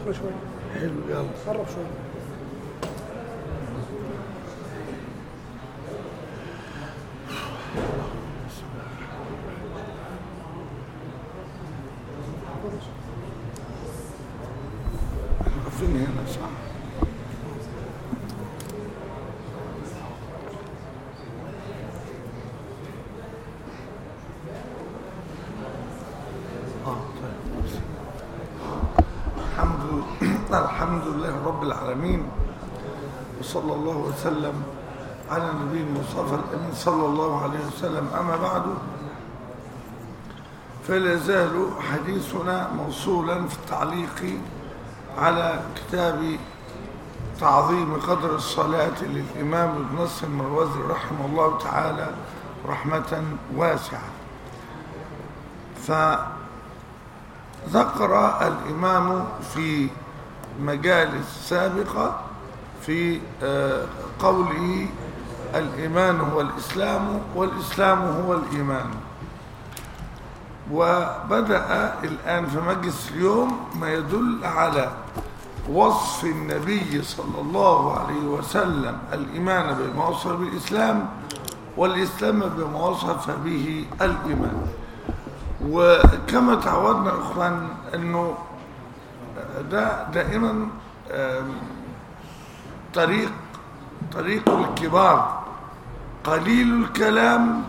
بره شويه حلو يلا قرب شويه فين هنا صح آه، طيب. الحمد الحمد لله رب العالمين وصلى الله وسلم على نبي المصطفى الامين صلى الله عليه وسلم اما بعد فلا يزال حديثنا موصولا في التعليق على كتاب تعظيم قدر الصلاة للإمام ابن نصر المروزي رحمه الله تعالى رحمة واسعة فذكر الإمام في مجالس سابقة في آه، قوله الإيمان هو الإسلام والإسلام هو الإيمان وبدأ الآن في مجلس اليوم ما يدل على وصف النبي صلى الله عليه وسلم الإيمان بما وصف به الإسلام والإسلام بما وصف به الإيمان وكما تعودنا إخوان أنه ده دائما آم، طريق طريق الكبار قليل الكلام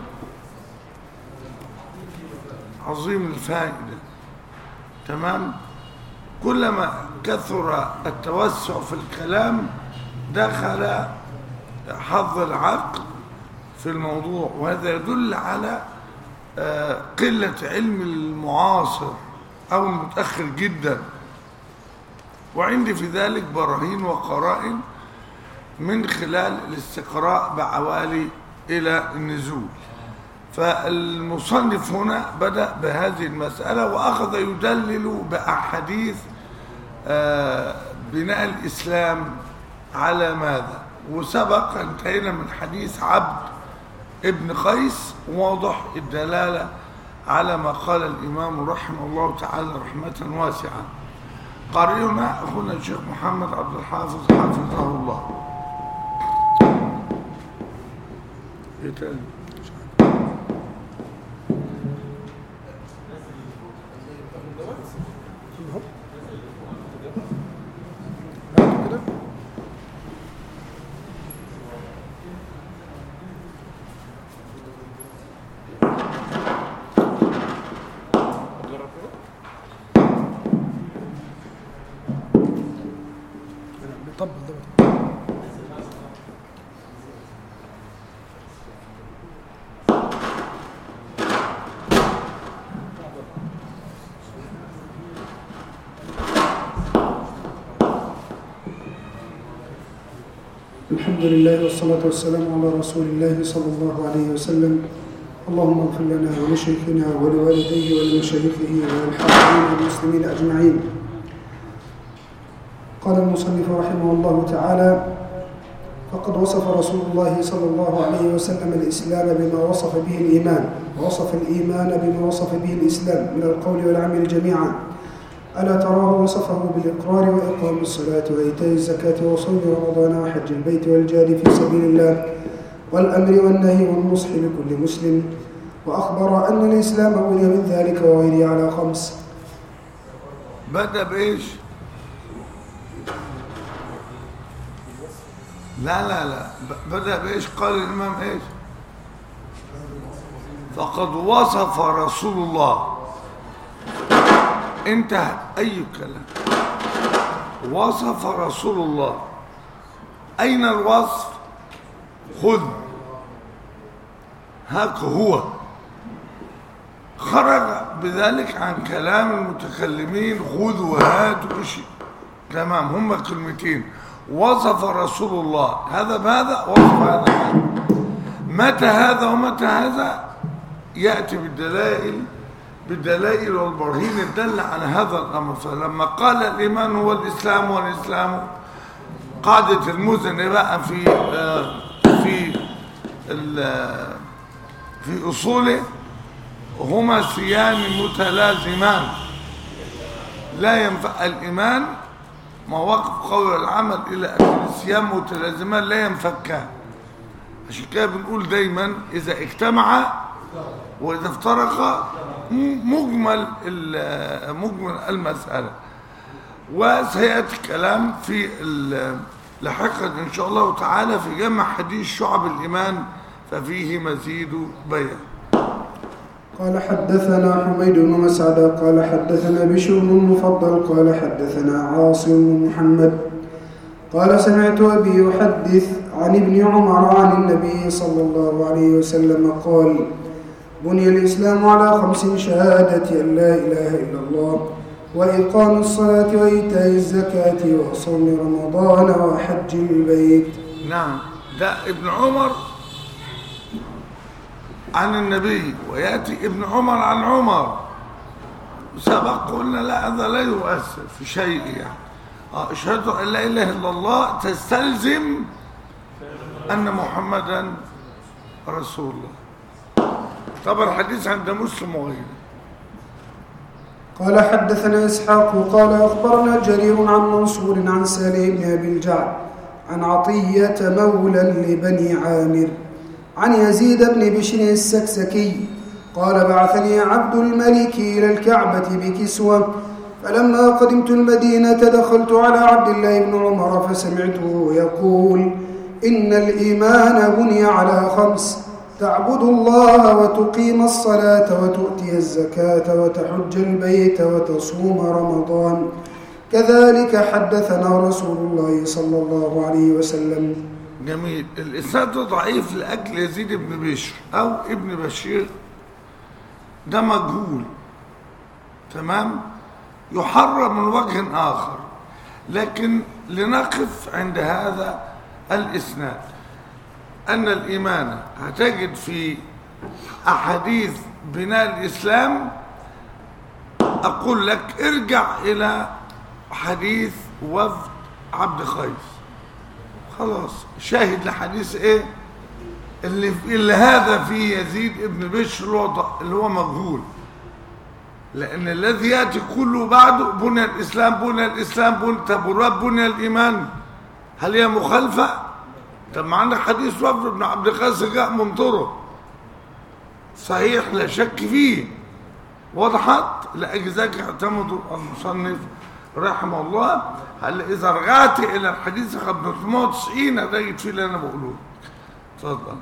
عظيم الفائدة تمام كلما كثر التوسع في الكلام دخل حظ العقل في الموضوع وهذا يدل على آه، قلة علم المعاصر أو المتأخر جدا وعندي في ذلك براهين وقرائن من خلال الاستقراء بعوالي إلى النزول فالمصنف هنا بدأ بهذه المسألة وأخذ يدلل بأحاديث آه، بناء الإسلام على ماذا وسبق انتهينا من حديث عبد ابن قيس واضح الدلالة على ما قال الإمام رحمه الله تعالى رحمة واسعة قارئنا أخونا الشيخ محمد عبد الحافظ حفظه الله إيه تاني؟ اهو بعد كده بيطبل ده بيطبل. الحمد لله والصلاة والسلام على رسول الله صلى الله عليه وسلم اللهم اغفر لنا ولشيخنا ولوالديه ولمشايخه وللحاضرين والمسلمين أجمعين قال المصنف رحمه الله تعالى فقد وصف رسول الله صلى الله عليه وسلم الإسلام بما وصف به الإيمان ووصف الإيمان بما وصف به الإسلام من القول والعمل جميعا ألا تراه وصفه بالإقرار وإقام الصلاة وإيتاء الزكاة وصوم رمضان وحج البيت والجهاد في سبيل الله والأمر والنهي والنصح لكل مسلم وأخبر أن الإسلام بني من ذلك وغيره على خمس بدأ بإيش لا لا لا ب- بدأ بإيش قال الإمام إيش فقد وصف رسول الله انتهى أي كلام وصف رسول الله أين الوصف خذ هاك هو خرج بذلك عن كلام المتكلمين خذ وهات وشي تمام هم كلمتين وصف رسول الله هذا بهذا وصف هذا بهذا متى هذا ومتى هذا يأتي بالدلائل بالدلائل والبراهين الدل على هذا الأمر فلما قال الإيمان هو الإسلام والإسلام قاعدة المزن بقى في آه، في ال- في أصوله هما سيان متلازمان لا ينفع الإيمان مواقف قول العمل إلى أن الصيام متلازمان لا ينفكان عشان كده بنقول دايما إذا اجتمع وإذا افترق م- مجمل ال- مجمل المسألة وسيأتي كلام في ال- لاحقا إن شاء الله تعالى في جمع حديث شعب الإيمان ففيه مزيد بيان قال حدثنا حميد بن مسعد قال حدثنا بشر بن المفضل قال حدثنا عاصم بن محمد قال سمعت أبي يحدث عن ابن عمر عن النبي صلى الله عليه وسلم قال بني الإسلام على خمس شهادة أن لا إله إلا الله وإقام الصلاة وإيتاء الزكاة وصوم رمضان وحج البيت نعم ده ابن عمر عن النبي ويأتي ابن عمر عن عمر سبق قلنا لا هذا لا يؤثر في شيء يعني آه، أشهد أن لا إله إلا الله تستلزم أن محمدا رسول الله طبعا الحديث عند مسلم وغيره قال حدثنا إسحاق قال أخبرنا جرير عن منصور عن سالم بن أبي الجعد عن عطية مولى لبني عامر عن يزيد بن بشر السكسكي قال بعثني عبد الملك إلى الكعبة بكسوة فلما قدمت المدينة دخلت على عبد الله بن عمر فسمعته يقول إن الإيمان بني على خمس تعبد الله وتقيم الصلاة وتؤتي الزكاة وتحج البيت وتصوم رمضان كذلك حدثنا رسول الله صلى الله عليه وسلم جميل الإسناد ده ضعيف لأجل يزيد بن بشر أو ابن بشير ده مجهول تمام يحرم من وجه آخر لكن لنقف عند هذا الإسناد أن الإيمان هتجد في أحاديث بناء الإسلام أقول لك ارجع إلى حديث وفد عبد قيس خلاص شاهد لحديث ايه اللي, اللي هذا فيه يزيد ابن بشر اللي هو ض- اللي هو مجهول لان الذي ياتي كله بعده بني الاسلام بني الاسلام بني طب والرب بني الايمان هل هي مخالفه طب ما عندك حديث وفد بن عبد القيس جاء من طرق صحيح لا شك فيه وضحت لاجل ذلك اعتمدوا المصنف رحمه الله هل اذا رجعت الى الحديث رقم 390 هتجد فيه اللي انا بقوله اتفضل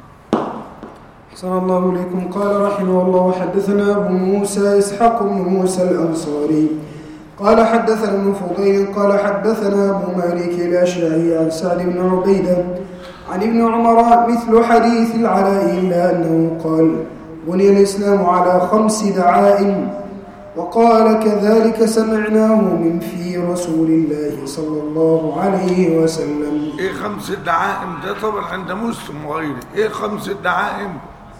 أحسن الله إليكم قال رحمه الله حدثنا أبو موسى إسحاق بن موسى الأنصاري قال حدثنا ابن فضيل قال حدثنا أبو مالك الأشعري عن سعد بن عبيدة عن ابن عمر مثل حديث العلاء إلا أنه قال بني الإسلام على خمس دعائم وقال كذلك سمعناه من في رسول الله صلى الله عليه وسلم ايه خمس الدعائم ده طبعا عند مسلم وغيره ايه خمس الدعائم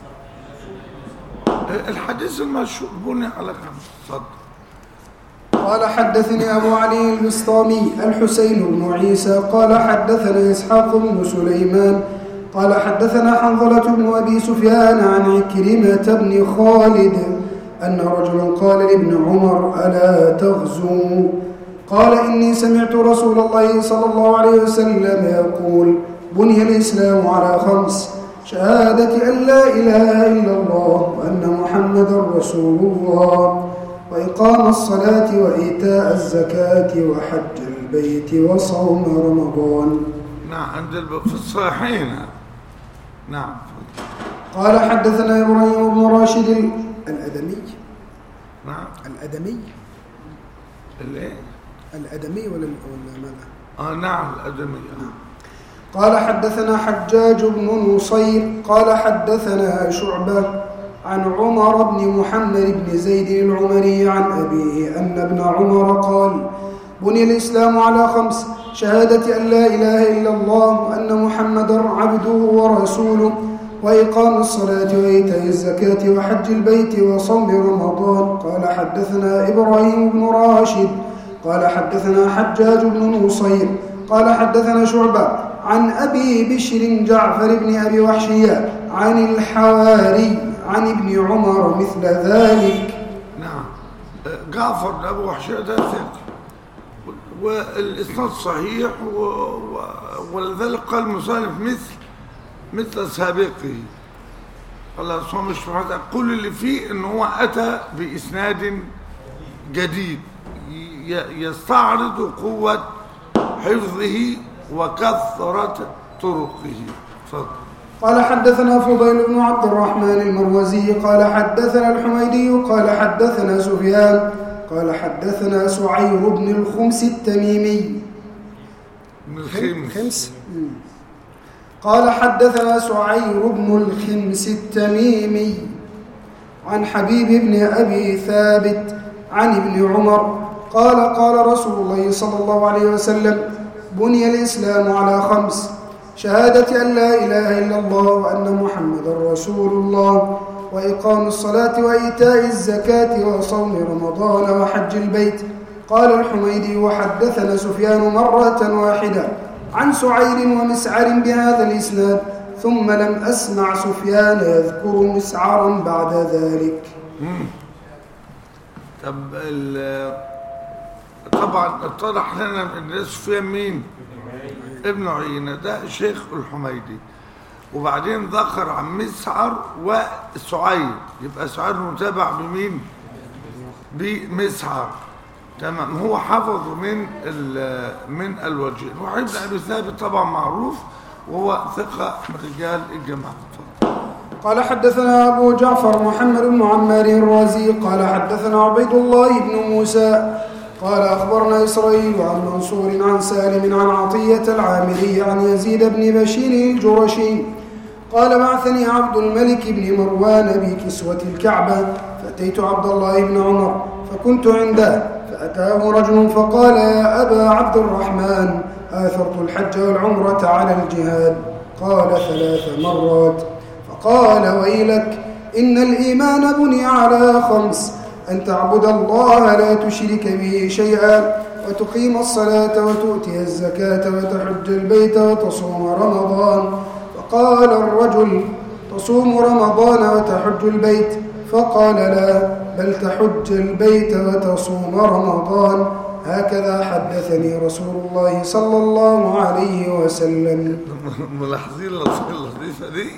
إيه الحديث المشهور بني على خمس اتفضل قال حدثني أبو علي البسطامي الحسين بن عيسى قال حدثنا إسحاق بن سليمان قال حدثنا حنظلة بن أبي سفيان عن عكرمة بن خالد أن رجلا قال لابن عمر ألا تغزو قال إني سمعت رسول الله صلى الله عليه وسلم يقول بني الإسلام على خمس شهادة أن لا إله إلا الله وأن محمدا رسول الله وإقام الصلاة وإيتاء الزكاة وحج البيت وصوم رمضان نعم عند الب... في الصحيحين نعم قال حدثنا إبراهيم بن راشد ال- الأدمي نعم الأدمي الايه الأدمي ولا ولا ماذا؟ اه نعم الادميه قال حدثنا حجاج بن نصير قال حدثنا شعبة عن عمر بن محمد بن زيد العمري عن أبيه أن ابن عمر قال بني الإسلام على خمس شهادة أن لا إله إلا الله وأن محمدا عبده ورسوله وإقام الصلاة وإيتاء الزكاة وحج البيت وصوم رمضان قال حدثنا إبراهيم بن راشد قال حدثنا حجاج بن نصير قال حدثنا شعبة عن أبي بشر جعفر بن أبي وحشية عن الحواري عن ابن عمر مثل ذلك نعم آه، جعفر بن ابو وحشيه ده ثقه والإسناد صحيح و... و... ولذلك قال المصنف مثل مثل سابقه الله سبحانه وتعالى كل اللي فيه ان هو اتى باسناد جديد ي- يستعرض قوة حفظه وكثرة طرقه تفضل قال حدثنا فضيل بن عبد الرحمن المروزي قال حدثنا الحميدي قال حدثنا سفيان قال حدثنا سعير بن الخمس التميمي من الخمس خمس مم. قال حدثنا سعير بن الخمس التميمي عن حبيب بن أبي ثابت عن ابن عمر قال قال رسول الله صلى الله عليه وسلم بني الإسلام على خمس شهادة أن لا إله إلا الله وأن محمدا رسول الله وإقام الصلاة وإيتاء الزكاة وصوم رمضان وحج البيت قال الحميدي وحدثنا سفيان مرة واحدة عن سعير ومسعر بهذا الإسناد ثم لم أسمع سفيان يذكر مسعرا بعد ذلك طب ال- طبعا اتضح لنا ان سفيان مين ابن عيينة ده شيخ الحميدي وبعدين ذكر عن مسعر وسعير يبقى سعير متابع بمين بمسعر تمام هو حفظ من ال- من الوجهين وحبن ابي ثابت طبعا معروف وهو ثقه من رجال الجماعه اتفضل. قال حدثنا أبو جعفر محمد بن عمار الرازي قال حدثنا عبيد الله بن موسى قال أخبرنا إسرائيل عن منصور عن سالم عن عطية العامري عن يزيد بن بشير الجرشي قال بعثني عبد الملك بن مروان بكسوة الكعبة فأتيت عبد الله بن عمر فكنت عنده فأتاه رجل فقال يا أبا عبد الرحمن آثرت الحج والعمرة على الجهاد قال ثلاث مرات فقال ويلك إن الإيمان بني على خمس أن تعبد الله لا تشرك به شيئا وتقيم الصلاة وتؤتي الزكاة وتحج البيت وتصوم رمضان فقال الرجل تصوم رمضان وتحج البيت فقال لا بل تحج البيت وتصوم رمضان هكذا حدثني رسول الله صلى الله عليه وسلم ملاحظين اللطيفه اللطيفة دي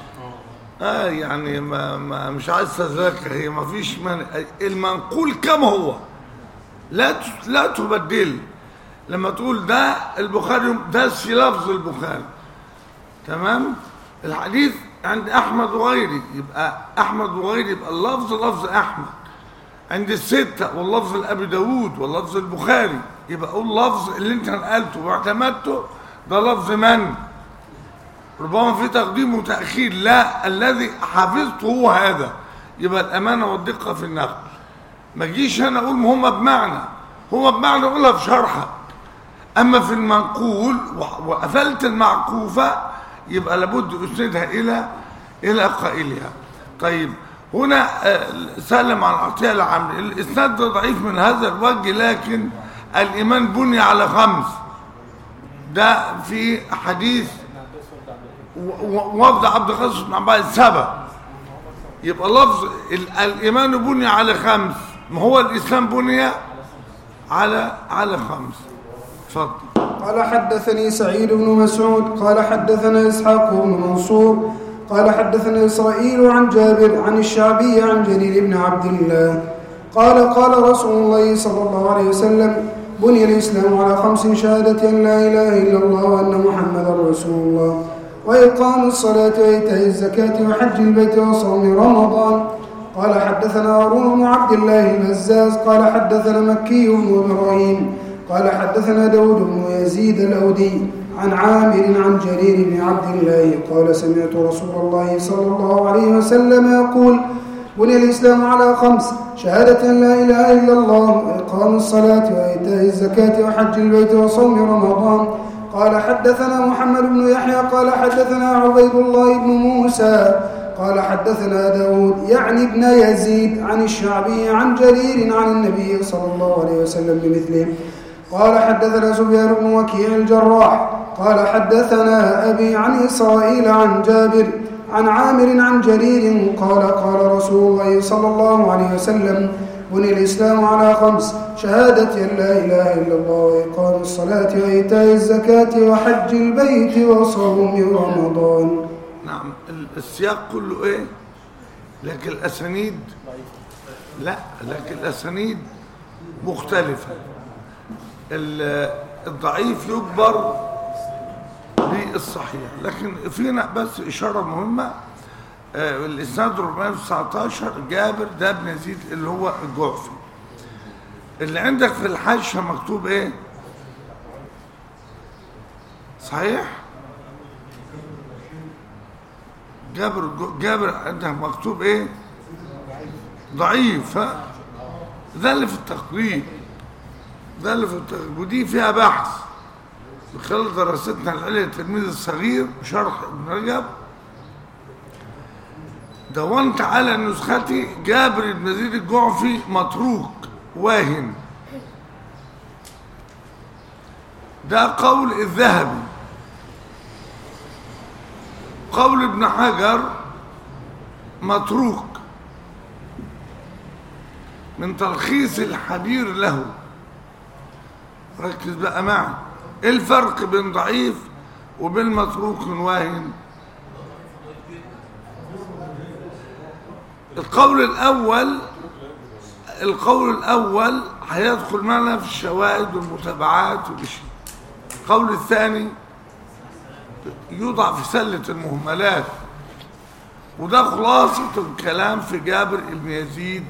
اه يعني ما, ما مش عايز تذاكر هي ما فيش من المنقول كما هو لا ت- لا تبدل لما تقول ده البخاري ده في لفظ البخاري تمام الحديث عند احمد وغيره يبقى احمد وغيره يبقى اللفظ لفظ احمد عند الستة واللفظ لأبي داود واللفظ البخاري يبقى قول لفظ اللي انت نقلته واعتمدته ده لفظ من ربما في تقديم وتأخير لا الذي حفظته هو هذا يبقى الأمانة والدقة في النقل ما جيش أنا أقول هما بمعنى هما بمعنى أقولها في شرحك أما في المنقول و- وقفلت المعكوفة يبقى لابد أسندها إلى إلى قائلها طيب هنا آه، سلم عن عطية العمري الإسناد ده ضعيف من هذا الوجه لكن الإيمان بني على خمس ده في حديث و- و- وفد عبد القادر بن عباس سبع يبقى لفظ ال- الإيمان بني على خمس ما هو الإسلام بني على على خمس اتفضل قال حدثني سعيد بن مسعود قال حدثنا إسحاق بن منصور قال حدثنا إسرائيل عن جابر عن الشعبي عن جرير بن عبد الله قال قال رسول الله صلى الله عليه وسلم بني الإسلام على خمس شهادة أن لا إله إلا الله وأن محمدا رسول الله وإقام الصلاة وإيتاء الزكاة وحج البيت وصوم رمضان قال حدثنا هارون بن عبد الله البزاز قال حدثنا مكي بن إبراهيم قال حدثنا داود بن يزيد الأودي عن عامر عن جرير بن عبد الله قال سمعت رسول الله صلى الله عليه وسلم يقول بني الإسلام على خمس شهادة أن لا إله إلا الله وإقام الصلاة وإيتاء الزكاة وحج البيت وصوم رمضان قال حدثنا محمد بن يحيى قال حدثنا عبيد الله بن موسى قال حدثنا داود يعني ابن يزيد عن الشعبي عن جرير عن النبي صلى الله عليه وسلم بمثله قال حدثنا سفيان بن وكيع الجراح قال حدثنا أبي عن إسرائيل عن جابر عن عامر عن جرير قال قال رسول الله صلى الله عليه وسلم بني الإسلام على خمس شهادة أن لا إله إلا الله وإقام الصلاة وإيتاء الزكاة وحج البيت وصوم رمضان نعم السياق كله ايه لكن الاسانيد لا لكن الاسانيد مختلفة الضعيف يجبر بالصحيح لكن فينا بس إشارة مهمة آه، الإسناد 419 جابر ده ابن يزيد اللي هو الجعفي اللي عندك في الحاشية مكتوب ايه صحيح جابر جابر عندك مكتوب ايه ضعيف ها ده اللي في التقريب ده اللي في التقريب ودي فيها بحث من خلال دراستنا العليا التلميذ الصغير شرح ابن رجب دونت على نسختي جابر بن يزيد الجعفي متروك واهن ده قول الذهبي قول ابن حجر متروك من تلخيص الحبير له ركز بقى معي ايه الفرق بين ضعيف وبين متروك واهن القول الاول القول الاول هيدخل معنا في الشواهد والمتابعات والشيء القول الثاني يوضع في سلة المهملات وده خلاصة الكلام في جابر بن يزيد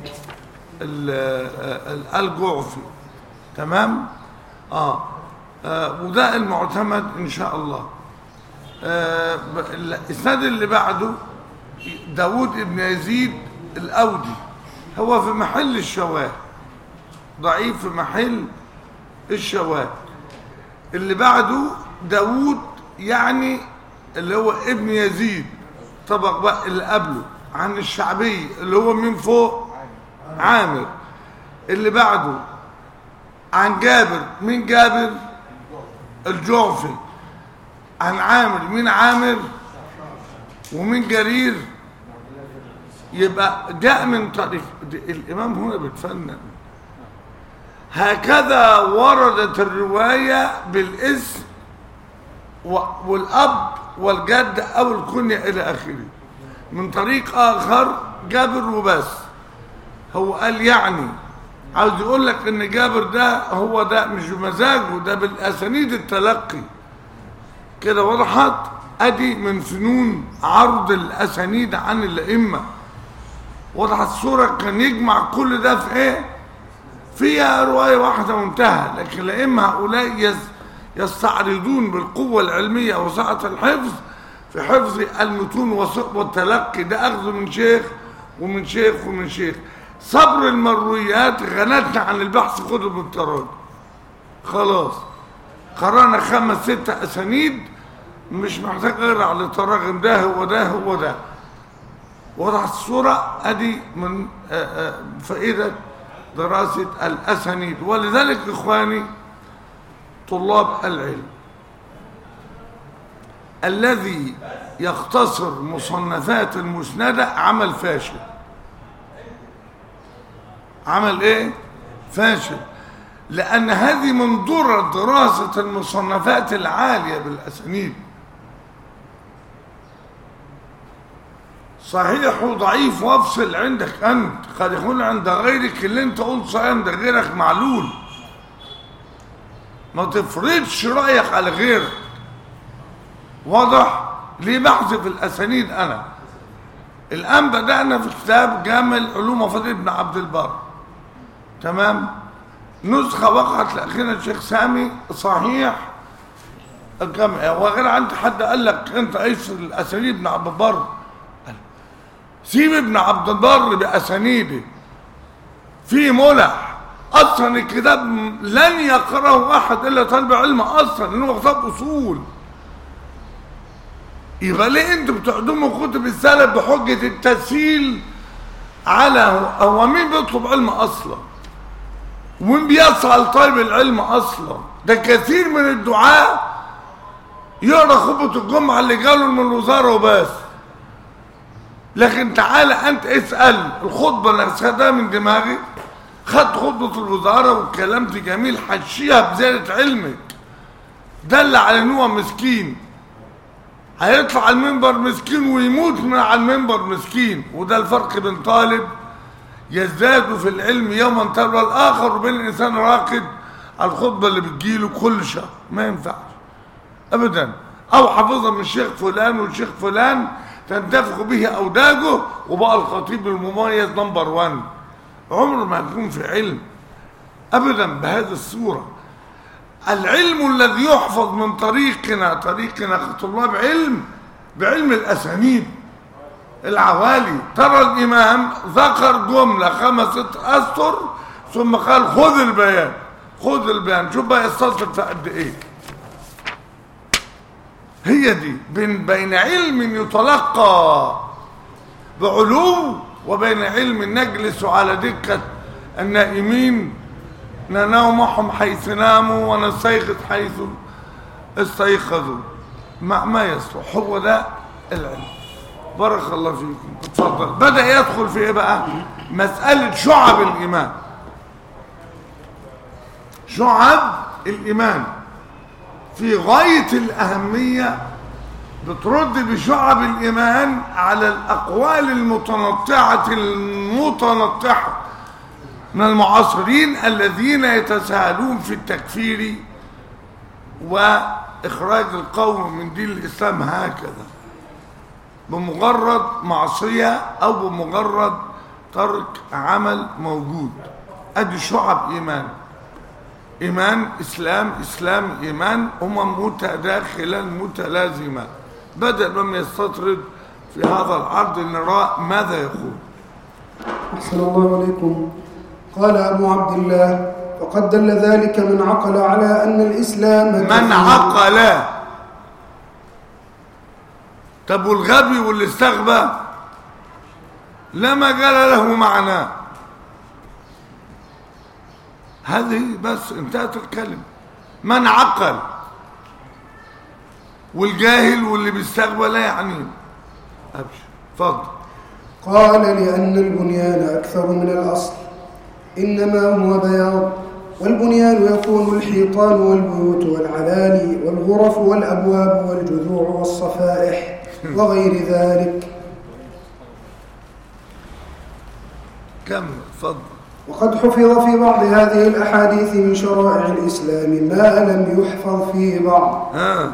الجعفي تمام آه. آه وده المعتمد ان شاء الله آه الاسناد اللي بعده داود بن يزيد الاودي هو في محل الشواذ ضعيف في محل الشواذ اللي بعده داود يعني اللي هو ابن يزيد طبق بقى اللي قبله عن الشعبي اللي هو من فوق عامر اللي بعده عن جابر مين جابر الجعفي عن عامر مين عامر ومين جرير يبقى جاء من طريق الإمام هنا بيتفنن هكذا وردت الرواية بالاسم والأب والجد أو الكنية إلى آخره من طريق آخر جابر وبس هو قال يعني عاوز يقول لك ان جابر ده هو ده مش بمزاجه ده بالاسانيد التلقي كده وضحت ادي من فنون عرض الاسانيد عن الائمه وضحت الصوره كان يجمع كل ده في ايه فيها روايه واحده وانتهى لكن الائمه هؤلاء يستعرضون بالقوه العلميه وسعه الحفظ في حفظ المتون والتلقي ده اخذ من شيخ ومن شيخ ومن شيخ صبر المرويات غنتنا عن البحث خده بالتراجم خلاص قرانا خمس ست اسانيد مش محتاج اقرا على التراجم ده هو ده هو ده وضح الصورة ادي من فائدة دراسة الاسانيد ولذلك اخواني طلاب العلم الذي يختصر مصنفات المسندة عمل فاشل عمل ايه فاشل لان هذه من ضرر دراسة المصنفات العالية بالاسانيد صحيح وضعيف وافصل عندك انت قد يكون عند غيرك اللي انت قلت صحيح عند غيرك معلول ما تفرضش رايك على غيرك واضح ليه بحذف الاسانيد انا الان بدانا في كتاب جامع علوم وفضل ابن عبد البر تمام نسخة وقعت لأخينا الشيخ سامي صحيح الجمع وغير عندي حد قال لك انت ايش الاسانيد ابن عبد البر سيب ابن عبد البر باسانيده في ملح اصلا الكتاب لن يقراه احد الا طالب علم اصلا لانه كتاب اصول يبقى ليه انتوا بتعدموا كتب السلف بحجه التسهيل على هو مين بيطلب علم اصلا ومين بيسعى لطالب العلم اصلا ده كثير من الدعاء يقرا خطبه الجمعه اللي جاله من الوزاره وبس لكن تعالى انت اسال الخطبه اللي خدها من دماغي خدت خطبة الوزارة واتكلمت جميل حشيها بزيادة علمك دل على ان هو مسكين هيطلع على المنبر مسكين ويموت من على المنبر مسكين وده الفرق بين طالب يزداد في العلم يوما تلو الاخر وبين الانسان راقد على الخطبه اللي بتجيله كل شهر ما ينفعش ابدا او حافظها من الشيخ فلان والشيخ فلان تنتفخ به اوداجه وبقى الخطيب المميز نمبر 1 عمره ما يكون في علم ابدا بهذه الصوره العلم الذي يحفظ من طريقنا طريقنا كطلاب علم بعلم الاسانيد العوالي ترى الامام ذكر جمله خمسة اسطر ثم قال خذ البيان خذ البيان شوف بقى يستصل في قد ايه هي دي بين بين علم يتلقى بعلو وبين علم نجلس على دكة النائمين ننام معهم حيث ناموا ونستيقظ حيث استيقظوا ما, ما يصلح هو ده العلم بارك الله فيكم اتفضل بدأ يدخل في ايه بقى مسألة شعب الإيمان شعب الإيمان في غاية الأهمية بترد بشعب الإيمان على الأقوال المتنطعة المتنطعة من المعاصرين الذين يتساهلون في التكفير وإخراج القوم من دين الإسلام هكذا بمجرد معصية أو بمجرد ترك عمل موجود أدي شعب إيمان إيمان إسلام إسلام إيمان هما متداخلان متلازمان بدل من يستطرد في هذا العرض نرى ماذا يقول أحسن الله عليكم قال أبو عبد الله وقد دل ذلك من عقل على أن الإسلام من كفر. عقل طب والغبي واللي استغبى لما قال له معنى هذه بس انتهت الكلمة من عقل والجاهل واللي بيستغبى لا يعنيه أبشر اتفضل قال لأن البنيان أكثر من الأصل إنما هو بياض والبنيان يكون الحيطان والبيوت والعلالي والغرف والأبواب والجذوع والصفائح وغير ذلك كمل اتفضل وقد حفظ في بعض هذه الأحاديث من شرائع الإسلام ما لم يحفظ في بعض ها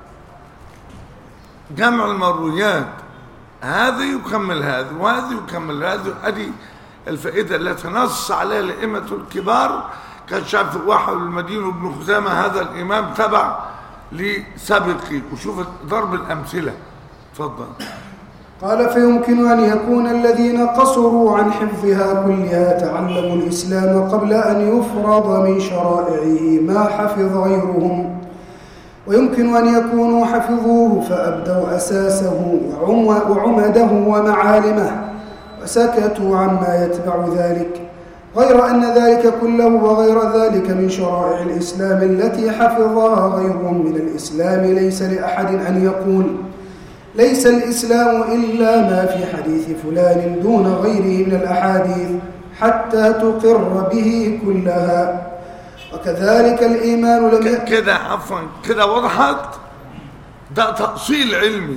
جمع المرويات هذا يكمل هذا وهذا يكمل هذا ادي الفائده التي نص عليها الائمه الكبار كان شاف واحد المدين وابن خزامه هذا الامام تبع لسبقي وشوف ضرب الامثله اتفضل قال فيمكن أن يكون الذين قصروا عن حفظها كلها تعلموا الإسلام قبل أن يفرض من شرائعه ما حفظ غيرهم ويمكن أن يكونوا حفظوه فأبدوا أساسه وعم- وعمده ومعالمه وسكتوا عما يتبع ذلك غير أن ذلك كله وغير ذلك من شرائع الإسلام التي حفظها غيرهم من الإسلام ليس لأحد أن يقول ليس الإسلام إلا ما في حديث فلان دون غيره من الأحاديث حتى تقر به كلها وكذلك الإيمان لم ك- يأتي كده عفوا كده وضحت ده تأصيل علمي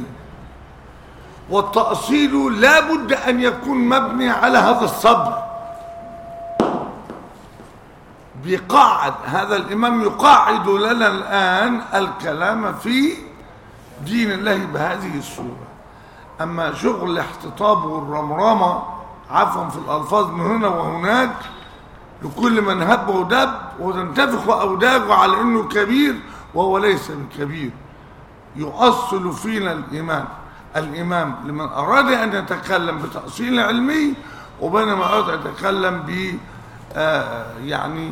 والتأصيل لا بد أن يكون مبني على هذا الصبر بيقعد هذا الإمام يقعد لنا الآن الكلام في دين الله بهذه الصورة أما شغل الاحتطاب والرمرمة عفوا في الألفاظ من هنا وهناك لكل من هب ودب وتنتفخ أوداجه على أنه كبير وهو ليس بكبير يؤصل فينا الإيمان الإمام لمن أراد أن يتكلم بتأصيل علمي وبينما أراد أن يتكلم ب آه، يعني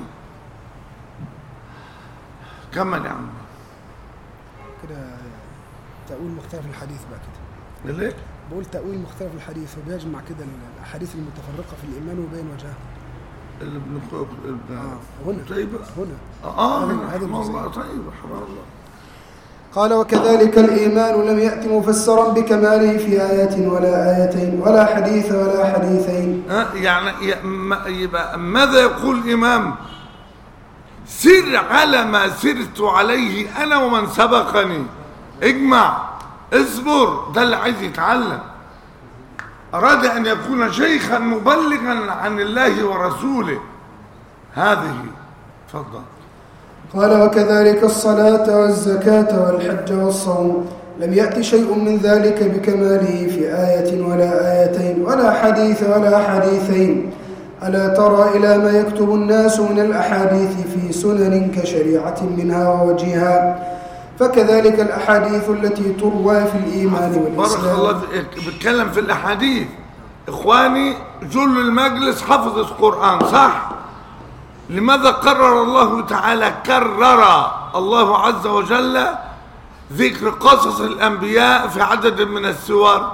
كمل يا عم كده تأويل مختلف الحديث بقى كده ليه؟ بقول تأويل مختلف الحديث وبيجمع كده الأحاديث المتفرقة في الإيمان وبين وجهها اللي ابن ابن آه هنا طيب هنا اه هذه- رحمه هذه الله المسألة. طيب رحمه الله قال وكذلك الإيمان لم يأت مفسرا بكماله في آيات ولا آيتين ولا حديث ولا حديثين ها؟ يعني ي- ما- يبقى ماذا يقول الإمام سر على ما سرت عليه أنا ومن سبقني اجمع اصبر ده اللي عايز يتعلم أراد أن يكون شيخا مبلغا عن الله ورسوله هذه تفضل قال وكذلك الصلاة والزكاة والحج والصوم لم يأت شيء من ذلك بكماله في آية ولا آيتين ولا حديث ولا حديثين ألا ترى إلى ما يكتب الناس من الأحاديث في سنن كشريعة منها ووجهها فكذلك الأحاديث التي تروى في الإيمان بارك الله والإسلام فيك بتكلم في الأحاديث إخواني جل المجلس حفظ القرآن صح لماذا قرر الله تعالى كرر الله عز وجل ذكر قصص الأنبياء في عدد من السور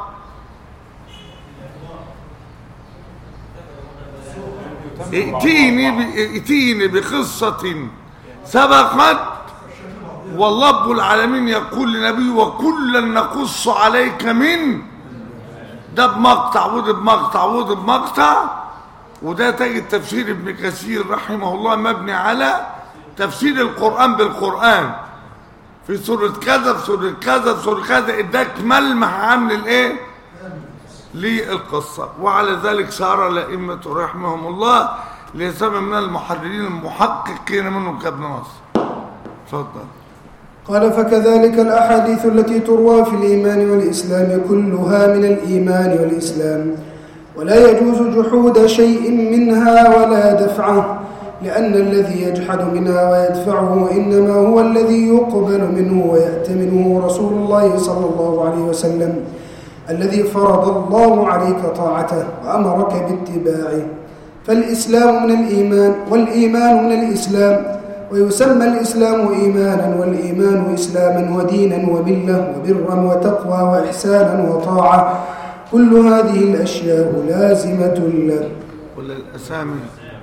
ائتيني ب- ائتيني بقصة سبقت والله رب العالمين يقول لنبيه وكلا نقص عليك من ده بمقطع وده بمقطع وده بمقطع وده تجد تفسير ابن كثير رحمه الله مبني على تفسير القرآن بالقرآن في سورة كذا في سورة كذا في سورة كذا اداك ملمح عام للايه للقصة وعلى ذلك سار الأئمة رحمهم الله ليسمى من المحررين المحققين منهم كابن نصر اتفضل قال فكذلك الأحاديث التي تروى في الإيمان والإسلام كلها من الإيمان والإسلام ولا يجوز جحود شيء منها ولا دفعه لأن الذي يجحد منها ويدفعه إنما هو الذي يقبل منه ويأتمنه رسول الله صلى الله عليه وسلم الذي فرض الله عليك طاعته وأمرك باتباعه فالإسلام من الإيمان والإيمان من الإسلام ويسمى الإسلام إيمانا والإيمان إسلاما ودينا وملة وبرا وتقوى وإحسانا وطاعة كل هذه الأشياء لازمة له ولا الأسامي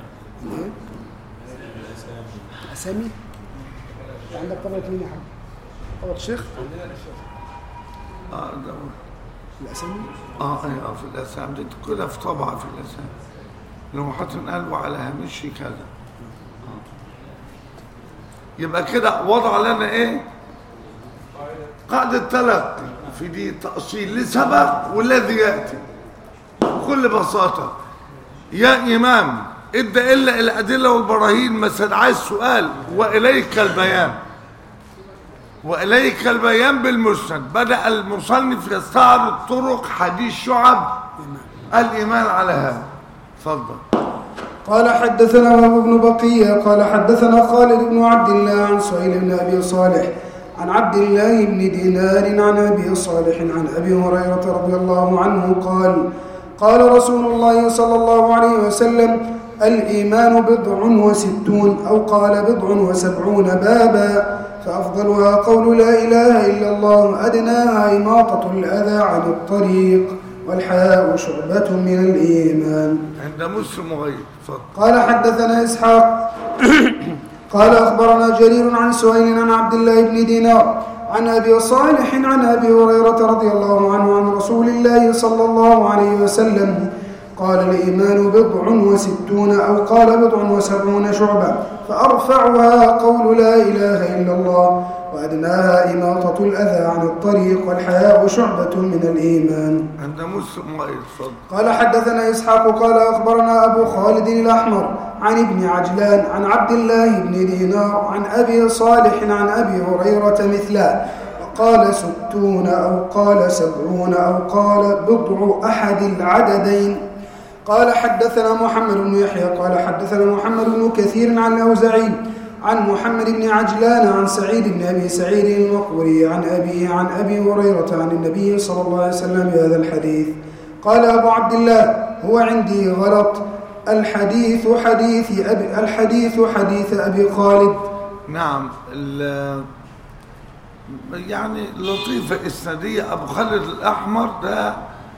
اسامي عندك طبقه مين يا حاج طبقه شيخ اه ده الاسامي اه اي اه في الاسامي دي كلها في طبعه في الاسامي لو حاطين قلب على هامشي كذا آه. يبقى كده وضع لنا ايه قاعدة تلقي في دي تأصيل لسبق والذي يأتي بكل بساطة يا إمام ادى إلا الأدلة والبراهين ما استدعاش السؤال وإليك البيان وإليك البيان بالمسند بدأ المصنف يستعرض طرق حديث شعب الإيمان على هذا تفضل قال حدثنا وهب بن بقية قال حدثنا خالد بن عبد الله عن سهيل بن أبي صالح عن عبد الله بن دينار عن أبي صالح عن أبي هريرة رضي الله عنه قال قال رسول الله صلى الله عليه وسلم الإيمان بضع وستون أو قال بضع وسبعون بابا فأفضلها قول لا إله إلا الله أدناها إماطة الأذى عن الطريق والحياء شعبة من الإيمان عند مسلم وغيره تفضل قال حدثنا إسحاق قال أخبرنا جرير عن سهيل عن عبد الله بن دينار عن أبي صالح عن أبي هريرة رضي الله عنه عن رسول الله صلى الله عليه وسلم قال الإيمان بضع وستون أو قال بضع وسبعون شعبة فأرفعها قول لا إله إلا الله وأدناها إماطة الأذى عن الطريق والحياء شعبة من الإيمان عند مسلم وغيره تفضل قال حدثنا إسحاق قال أخبرنا أبو خالد الأحمر عن ابن عجلان عن عبد الله بن دينار عن أبي صالح عن أبي هريرة مثله وقال ستون أو قال سبعون أو قال بضع أحد العددين قال حدثنا محمد بن يحيى قال حدثنا محمد بن كثير عن الأوزعي عن محمد بن عجلان عن سعيد بن أبي سعيد المقبري عن أبيه عن أبي هريرة عن النبي صلى الله عليه وسلم بهذا الحديث قال أبو عبد الله هو عندي غلط الحديث حديث أبي الحديث حديث أبي خالد نعم ال- يعني لطيفة إسنادية أبو خالد الأحمر ده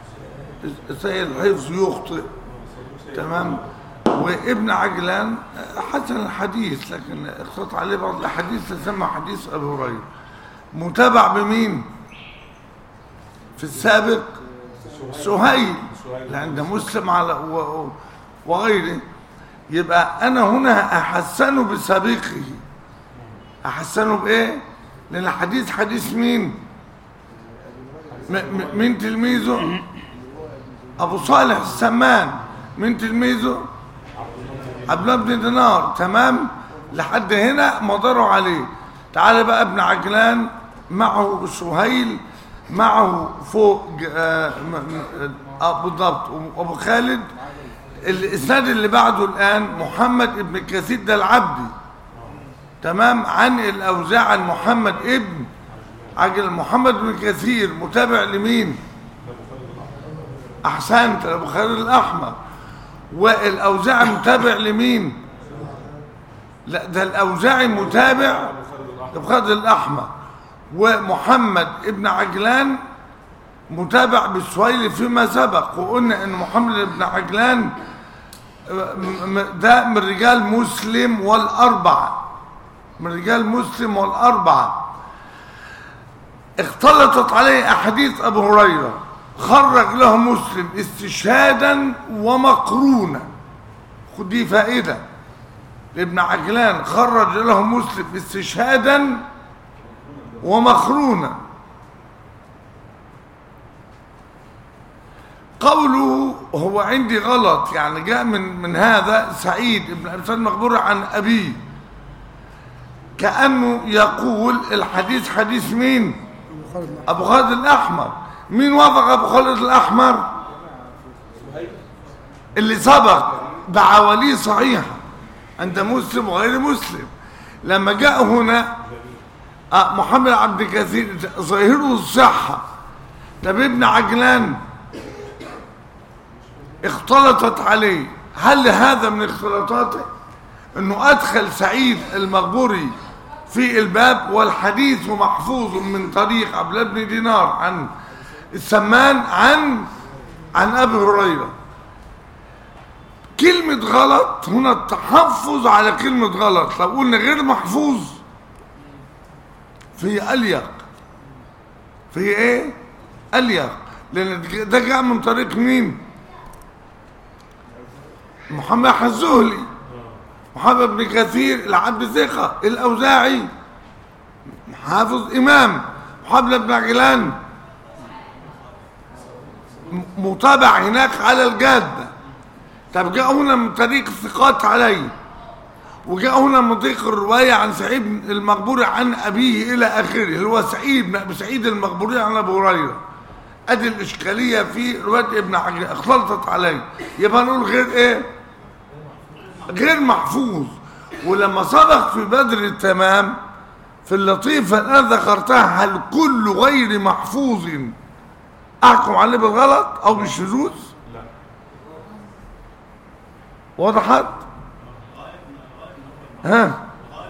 سيد الحفظ يخطئ تمام وابن عجلان حسن الحديث لكن اختص عليه بعض الأحاديث تسمى حديث أبي هريرة متابع بمين في السابق سهيل عند مسلم على و- و- وغيره يبقى انا هنا احسنه بسابقه احسنه بايه لان الحديث حديث مين م- م- مين تلميذه ابو صالح السمان مين تلميذه عبد الله بن دينار تمام لحد هنا مضروا عليه تعال بقى ابن عجلان معه سهيل معه فوق ج- آه، م- م- آه، بالضبط ابو خالد الاسناد اللي بعده الان محمد ابن كثير ده العبدي تمام عن الاوزاع عن محمد ابن عجل محمد بن كثير متابع لمين احسنت ابو خالد الاحمر والاوزاعي متابع لمين لا ده الاوزاعي متابع ابو خالد الاحمر ومحمد ابن عجلان متابع بالسويلي فيما سبق وقلنا ان محمد بن عجلان م- م- ده من رجال مسلم والاربعه من رجال مسلم والاربعه اختلطت عليه احاديث ابو هريره خرج له مسلم استشهادا ومقرونا خد دي فائده لابن عجلان خرج له مسلم استشهادا ومقرونا قوله هو عندي غلط يعني جاء من من هذا سعيد بن ابي سعيد مقبور عن ابيه كانه يقول الحديث حديث مين أبو خالد الأحمر. ابو خالد الاحمر مين وافق ابو خالد الاحمر اللي سبق بعواليه صحيحه عند مسلم وغير مسلم لما جاء هنا آه، محمد عبد الكثير ظاهره الصحه طب ابن عجلان اختلطت عليه هل هذا من اختلاطاته انه ادخل سعيد المغبوري في الباب والحديث محفوظ من طريق عبد الله بن دينار عن السمان عن عن ابي هريره كلمة غلط هنا التحفظ على كلمة غلط لو قلنا غير محفوظ في أليق في ايه أليق لأن ده جاء من طريق مين محمد الزهلي محمد بن كثير العبد ثقة الأوزاعي حافظ إمام محمد بن عجلان م- متابع هناك على الجادة طب جاء هنا من طريق الثقات عليه وجاء هنا من طريق الرواية عن سعيد المقبوري عن أبيه إلى آخره اللي هو سعيد بن أبي سعيد المقبوري عن أبو هريرة أدي الإشكالية في رواية ابن حجر اختلطت عليه يبقى نقول غير إيه؟ غير محفوظ ولما سبق في بدر التمام في اللطيفة الآن ذكرتها هل كل غير محفوظ أحكم عليه بالغلط أو بالشذوذ؟ وضحت؟ ها؟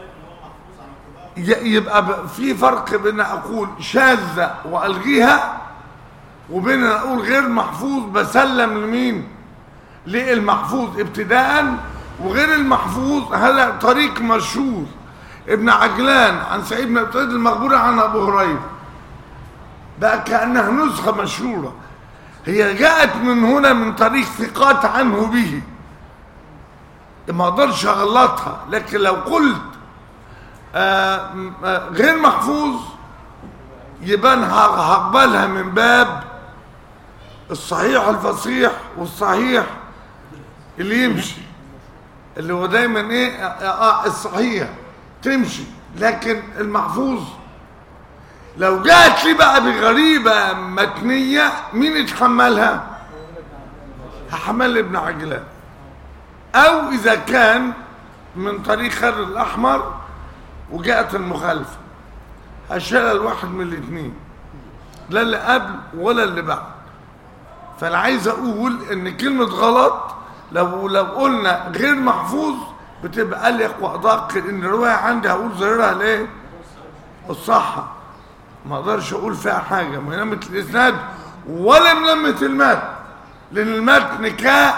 ي- يبقى ب- في فرق بين أقول شاذة وألغيها وبين أن أقول غير محفوظ بسلم لمين؟ للمحفوظ ابتداء وغير المحفوظ هذا طريق مشهور ابن عجلان عن سعيد بن ابي سعيد المقبوري عن ابو هريره بقى كانها نسخه مشهوره هي جاءت من هنا من طريق ثقات عنه به ما اقدرش اغلطها لكن لو قلت آه م- آه غير محفوظ يبقى أنا ه- هقبلها من باب الصحيح الفصيح والصحيح اللي يمشي اللي هو دايما ايه اه, آه الصحيح تمشي لكن المحفوظ لو جاءت لي بقى بغريبة متنية مين يتحملها هحمل ابن عجلان او اذا كان من طريق خير الاحمر وجاءت المخالفة هشيلها الواحد من الاثنين لا اللي قبل ولا اللي بعد فانا عايز اقول ان كلمة غلط لو لو قلنا غير محفوظ بتبقى اليق وادق لان الرواية عندي هقول ظاهرها الايه الصحة ما اقدرش اقول فيها حاجة ملمة الاسناد ولا ملمة المتن لان المتن ك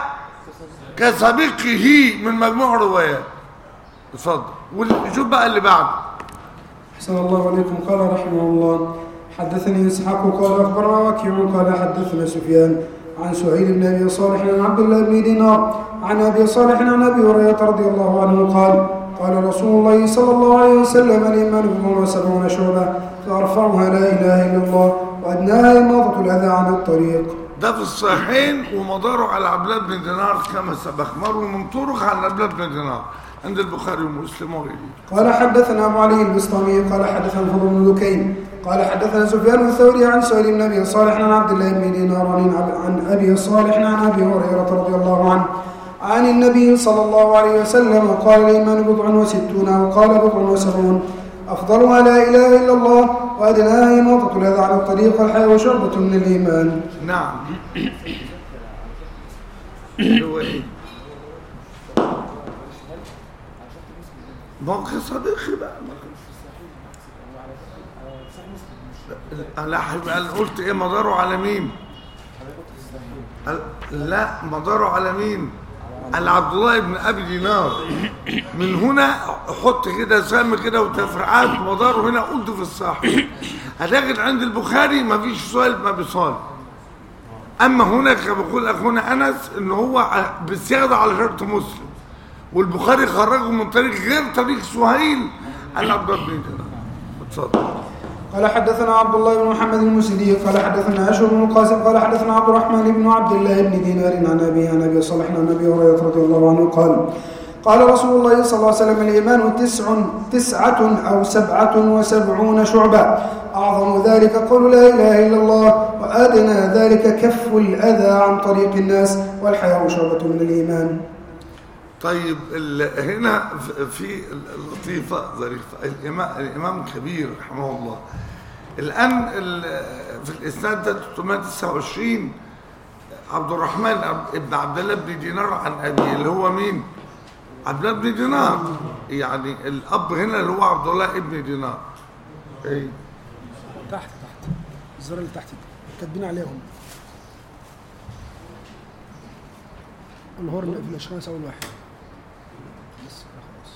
كسابقه من مجموع روايات اتفضل والشوف بقى اللي بعده أحسن الله عليكم قال رحمه الله حدثني إسحاق قال أخبرنا وكيع قال حدثنا سفيان عن سعيد بن أبي صالح عن عبد الله بن دينار عن أبي صالح عن أبي هريرة رضي الله عنه قال قال رسول الله صلى الله عليه وسلم الإيمان بضع وسبعون شعبة فأرفعها لا إله إلا الله وأدناها إماطة الأذى عن الطريق ده في الصحيحين ومداره على عبد الله بن دينار كما سبق مر من طرق عن عبد الله بن دينار عند البخاري ومسلم وغيره قال حدثنا أبو علي البسطامي قال حدثنا الفضل بن دكين قال حدثنا سفيان الثوري عن سعيد بن أبي صالح عن عبد الله بن دينار عن عن أبي صالح عن أبي هريرة رضي الله عنه عن النبي صلى الله عليه وسلم قال الإيمان بضع وستون وقال بضع وسبعون أفضلها لا إله إلا الله وأدناها إماطة الأذى على الطريق والحياة وشعبة من الإيمان نعم هو ايه موقف صديقي بقى لا حبيبي انا قلت ايه مداره على مين قال- لا مداره على مين على عبد الله بن ابي دينار من هنا حط كده سهم كده وتفرعات مداره هنا قلت في الصحيح هتجد عند البخاري ما فيش سؤال ما بيصال اما هناك بيقول اخونا انس ان هو ع- بالصياغه على شرط مسلم والبخاري خرجه من طريق غير طريق سهيل عن عبد الله بن دينار اتفضل قال حدثنا عبد الله بن محمد المسدي قال حدثنا اشهر بن القاسم قال حدثنا عبد الرحمن بن عبد الله بن دينار عن ابي عن ابي صالح عن ابي هريره رضي الله عنه قال قال رسول الله صلى الله عليه وسلم الايمان تسع تسعه او سبعه وسبعون شعبه اعظم ذلك قول لا اله الا الله وادنى ذلك كف الاذى عن طريق الناس والحياء شعبه من الايمان طيب ال- هنا ف- في لطيفة ظريفة الإمام, الإمام كبير رحمه الله الآن ال- في الإسناد ده 329 عبد الرحمن عب- ابن عبد الله بن دينار عن أبيه اللي هو مين؟ عبد الله بن دينار يعني الأب هنا اللي هو عبد الله ابن دينار إيه تحت تحت الزرار اللي تحت دي كاتبين عليهم الهورن في الاشخاص اول واحد بس خلاص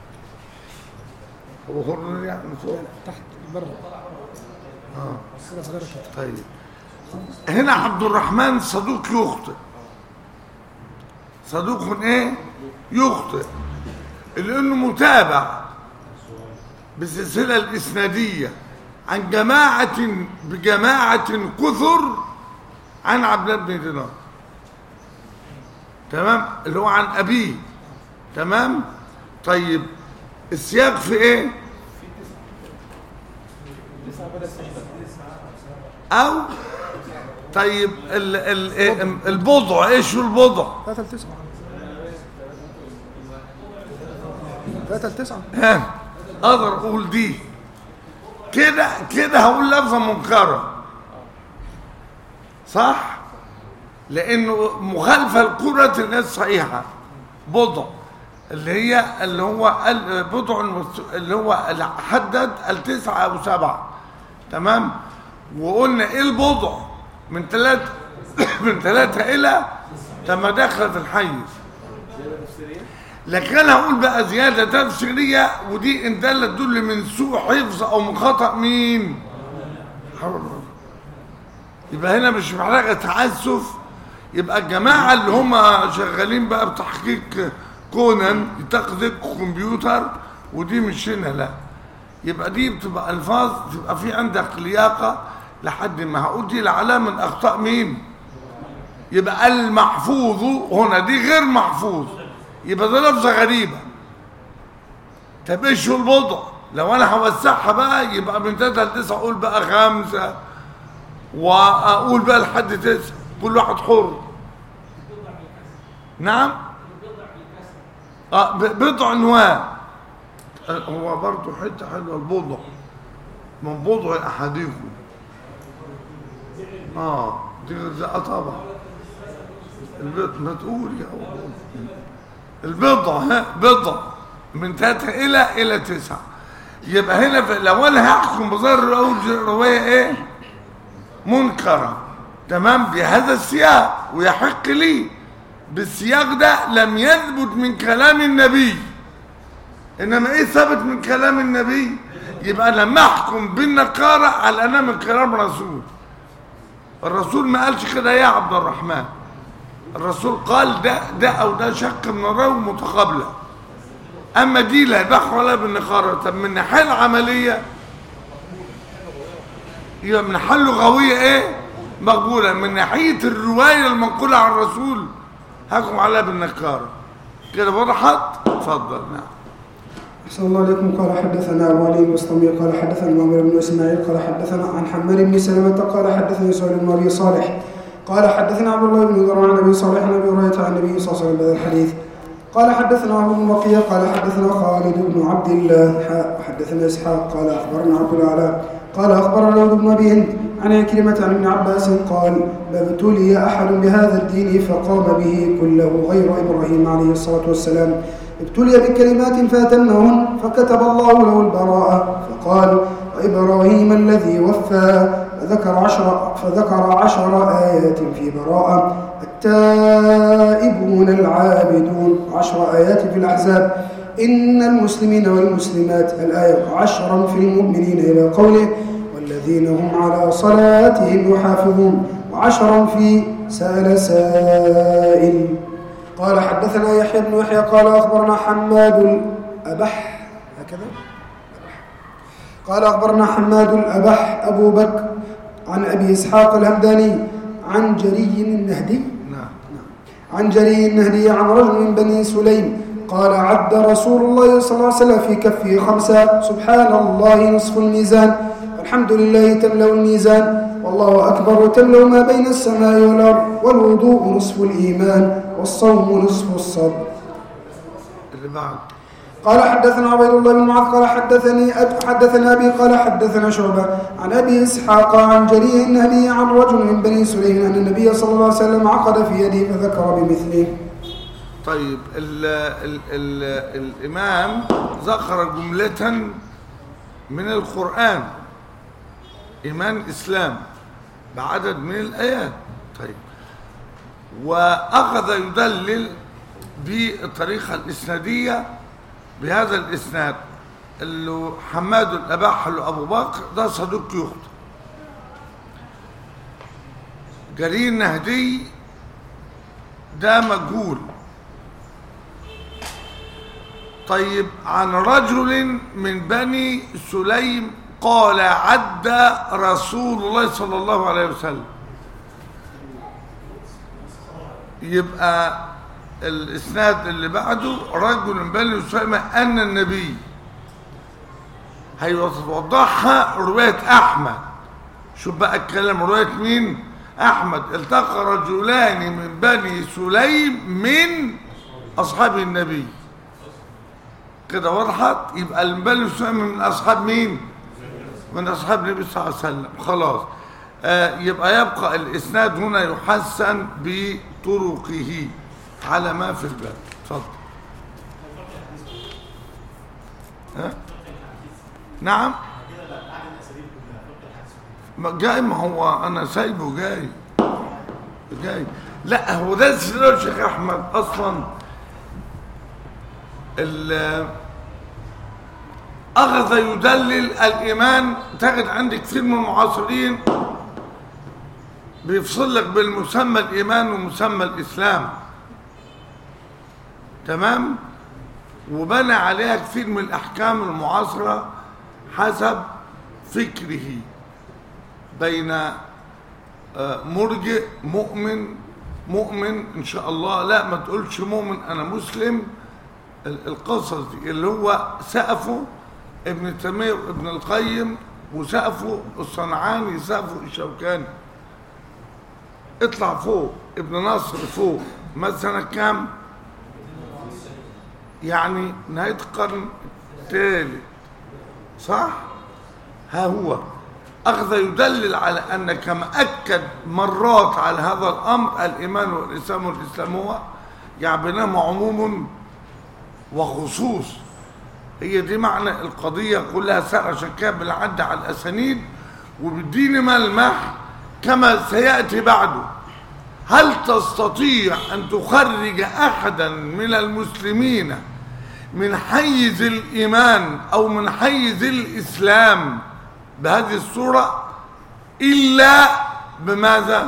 هو هرن يعني فوق تحت بره آه. كده صغيره كده طيب هنا عبد الرحمن صدوق يخطئ صدوق ايه يخطئ لانه متابع بالسلسله الاسناديه عن جماعه بجماعه كثر عن عبد الله بن دينار تمام اللي هو عن ابيه تمام طيب السياق في ايه او طيب ال ال إيه البضع ايش هو البضع 3 ل 9 3 ل 9 ها اقدر اقول دي كده كده هقول لفظه منكره صح لانه مخالفه لقدره الناس صحيحه بضع اللي هي اللي هو ال- بضع المست- اللي هو اللي حدد التسعه او سبعه تمام وقلنا ايه البضع من ثلاثه من ثلاثه الى لما دخل في الحيز لكن انا هقول بقى زياده تفسيريه ودي ان دلت تدل من سوء حفظ او من خطا مين حول الله. يبقى هنا مش محتاجه تعسف يبقى الجماعه اللي هم شغالين بقى بتحقيق كونان تقدير كمبيوتر ودي مش هنا لا يبقى دي بتبقى الفاظ تبقى في عندك لياقه لحد ما هقول دي العلامه من اخطاء مين يبقى المحفوظ هنا دي غير محفوظ يبقى ده لفظه غريبه طب ايش هو الوضع لو انا هوسعها بقى يبقى من ثلاثه لتسعه اقول بقى خمسه واقول بقى لحد تسعه كل واحد حر نعم اه ب- بضع انواع هو برضه حته حلوه البضع من بضع احدكم اه دي غذاء طبعا البضع ما تقول يا أبو. البضع ها بضع من ثلاثة إلى إلى تسعة يبقى هنا في لو أنا هحكم بظاهر أول رواية إيه؟ منكرة تمام بهذا السياق ويحق لي بالسياق ده لم يثبت من كلام النبي إنما إيه ثبت من كلام النبي؟ يبقى انا محكم بالنكاره على انها من كلام رسول الرسول ما قالش كده يا عبد الرحمن الرسول قال ده ده او ده شق من الراوي متقابله اما دي لا يباح ولا بالنقاره طب من الناحيه العمليه يبقى من ناحيه اللغويه ايه مقبوله من ناحيه الروايه المنقوله عن الرسول هحكم عليها بالنكاره كده وضحت اتفضل نعم أحسن الله عليكم قال حدثنا أبو علي المسلمي قال حدثنا معمر بن إسماعيل قال حدثنا عن حماد بن سلمة قال حدثني سؤال بن أبي صالح قال حدثنا عبد الله بن ذر عن أبي صالح عن أبي هريرة عن النبي صلى الله عليه وسلم بهذا الحديث قال حدثنا عمرو بن بقية قال حدثنا خالد بن عبد الله حاء حدثنا إسحاق قال أخبرنا عبد الأعلى قال أخبرنا عبد بن أبي هند عن عكرمة عن ابن عباس قال ما ابتلي أحد بهذا الدين فقام به كله غير إبراهيم عليه الصلاة والسلام ابتلي بكلمات فأتمهن فكتب الله له البراءة فقال وإبراهيم الذي وفى فذكر عشر, فذكر عشر آيات في براءة التائبون العابدون عشر آيات في الأحزاب إن المسلمين والمسلمات الآية عشرا في المؤمنين إلى قوله والذين هم على صلاتهم يحافظون وعشرا في سأل سائل قال حدثنا يحيى بن يحيى قال أخبرنا حماد الأبح هكذا قال أخبرنا حماد الأبح أبو بكر عن أبي إسحاق الهمداني عن جري النهدي نعم عن جري النهدي عن رجل من بني سليم قال عد رسول الله صلى الله عليه وسلم في كفه خمسة سبحان الله نصف الميزان والحمد لله تملأ الميزان والله أكبر تملأ ما بين السماء والأرض والوضوء نصف الإيمان والصوم نصف الصبر اللي بعد قال حدثنا عبيد الله بن معاذ قال حدثني أب حدثنا أبي قال حدثنا شعبة عن أبي إسحاق عن جرير النبي عن رجل من بني سليم أن النبي صلى الله عليه وسلم عقد في يده فذكر بمثله طيب ال ال ال الإمام ذكر جملة من القرآن إيمان إسلام بعدد من الآيات طيب وأخذ يدلل بالطريقة الإسنادية بهذا الإسناد اللي حماد الأباح له أبو بكر ده صديق يخطئ جرير نهدي ده مجهول طيب عن رجل من بني سليم قال عد رسول الله صلى الله عليه وسلم يبقى الاسناد اللي بعده رجل من بني سليم ان النبي هيوضحها روايه احمد شوف بقى الكلام روايه مين احمد التقى رجلان من بني سليم من اصحاب النبي كده وضحت يبقى المبالغ سليم من اصحاب مين من اصحاب النبي صلى الله عليه وسلم خلاص آه يبقى يبقى الاسناد هنا يحسن بطرقه على ما في الباب اتفضل ها نعم ما جاي ما هو انا سايبه جاي جاي لا هو ده السيدنا الشيخ احمد اصلا ال- اخذ يدلل الايمان تجد عندك كثير من المعاصرين بيفصل لك بالمسمى الايمان ومسمى الاسلام تمام وبنى عليها كثير من الاحكام المعاصره حسب فكره بين آه، مرجئ مؤمن مؤمن ان شاء الله لا ما تقولش مؤمن انا مسلم ال- القصص دي اللي هو سقفه ابن تيميه وابن القيم وسقفه الصنعاني سقفه الشوكاني اطلع فوق ابن نصر فوق ما سنة كام يعني نهاية القرن الثالث صح ها هو أخذ يدلل على أن كما أكد مرات على هذا الأمر الإيمان والإسلام والإسلام هو يعني بينهما عموم وخصوص هي دي معنى القضية كلها سارة شكاة بالعد على الأسانيد وبالدين ملمح كما سيأتي بعده هل تستطيع أن تخرج أحدا من المسلمين من حيز الإيمان أو من حيز الإسلام بهذه الصورة إلا بماذا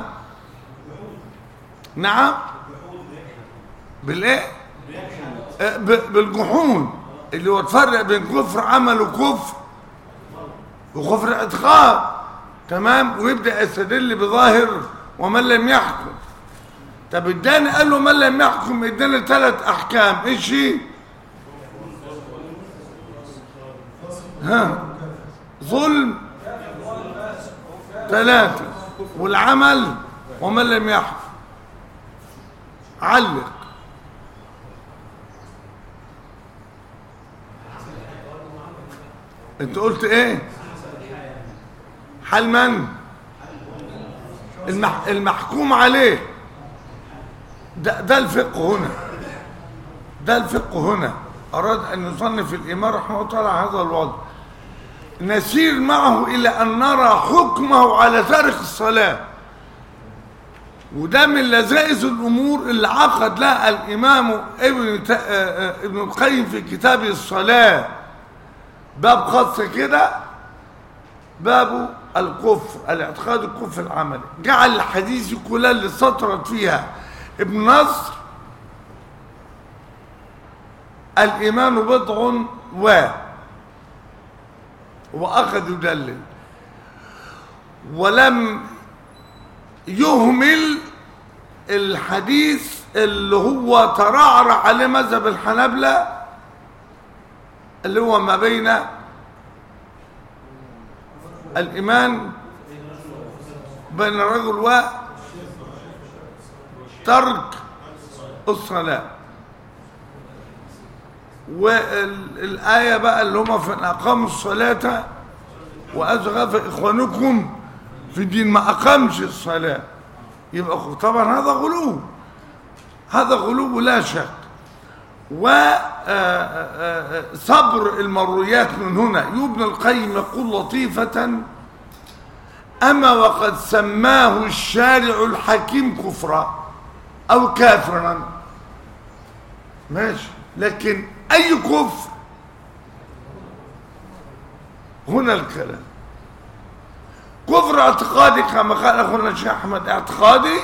نعم بالإيه آه، ب- بالجحود اللي هو تفرق بين كفر عمل وكفر وكفر اعتقاد تمام ويبدأ يستدل بظاهر ومن لم يحكم طب اداني قال له من لم يحكم اداني ثلاث احكام ايش هي؟ ها ظلم ثلاثة والعمل ومن لم يحكم علق انت قلت ايه حل من المح المحكوم عليه ده, ده الفقه هنا ده الفقه هنا أراد أن يصنف الإمام رحمه الله تعالى على هذا الوضع نسير معه إلى أن نرى حكمه على تارك الصلاة وده من لذائذ الأمور اللي عقد لها الإمام ابن تا- آه، آه، ابن القيم في كتابه الصلاة باب خاص كده باب الكفر الاعتقاد الكفر العملي جعل الحديث كلها اللي سطرت فيها ابن نصر الإيمان بضع و وأخذ يدلل ولم يهمل الحديث اللي هو ترعرع عليه مذهب الحنابلة اللي هو ما بين الإيمان بين الرجل و ترك الصلاة والآية بقى اللي هم في أقاموا الصلاة وأزغى إخوانكم في الدين ما أقامش الصلاة يبقى طبعا هذا غلو هذا غلو لا شك وصبر المرويات من هنا يبنى القيم يقول لطيفة أما وقد سماه الشارع الحكيم كفرا أو كافرا ماشي لكن أي كفر هنا الكلام كفر اعتقادي كما قال أخونا الشيخ أحمد اعتقادي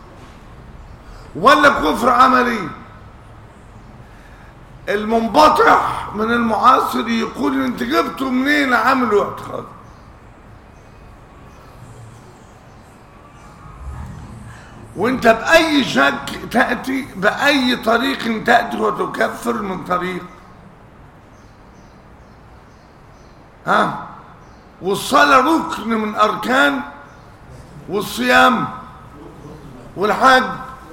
ولا كفر عملي المنبطح من المعاصر يقول انت جبته منين عملوا اعتقاد وانت بأي شك تأتي بأي طريق تأتي وتكفر من طريق ها والصلاة ركن من أركان والصيام والحج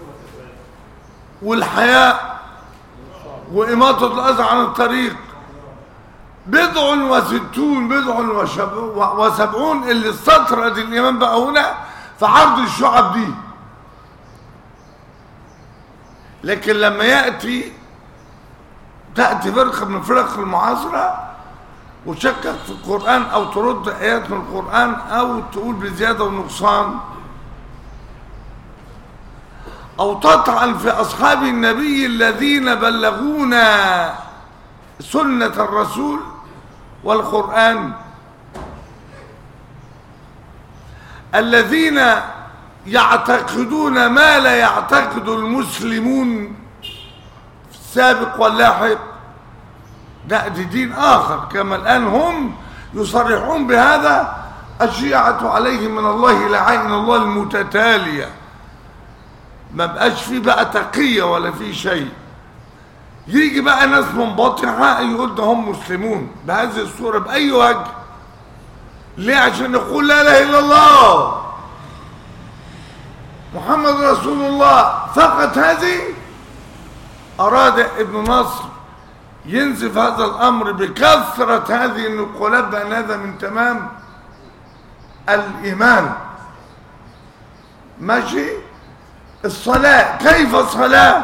والحياء وإماطة الأذى عن الطريق بضع وستون بضع وشب- وسبعون اللي استطرد الإمام بقى هنا في عرض الشعب دي لكن لما يأتي تأتي فرقة من فرق المعاصرة وتشكك في القرآن أو ترد آيات من القرآن أو تقول بزيادة ونقصان أو تطعن في أصحاب النبي الذين بلغونا سنة الرسول والقرآن الذين يعتقدون ما لا يعتقد المسلمون في السابق واللاحق لا دي دين آخر كما الآن هم يصرحون بهذا الشيعة عليهم من الله لعين الله المتتالية ما بقاش فيه بقى تقية ولا فيه شيء يجي بقى ناس منبطحة يقول ده هم مسلمون بهذه الصورة بأي وجه ليه عشان يقول لا إله إلا الله محمد رسول الله فقط هذه أراد ابن نصر ينزف هذا الأمر بكثرة هذه النقولات بأن هذا من تمام الإيمان ماشي الصلاة كيف الصلاة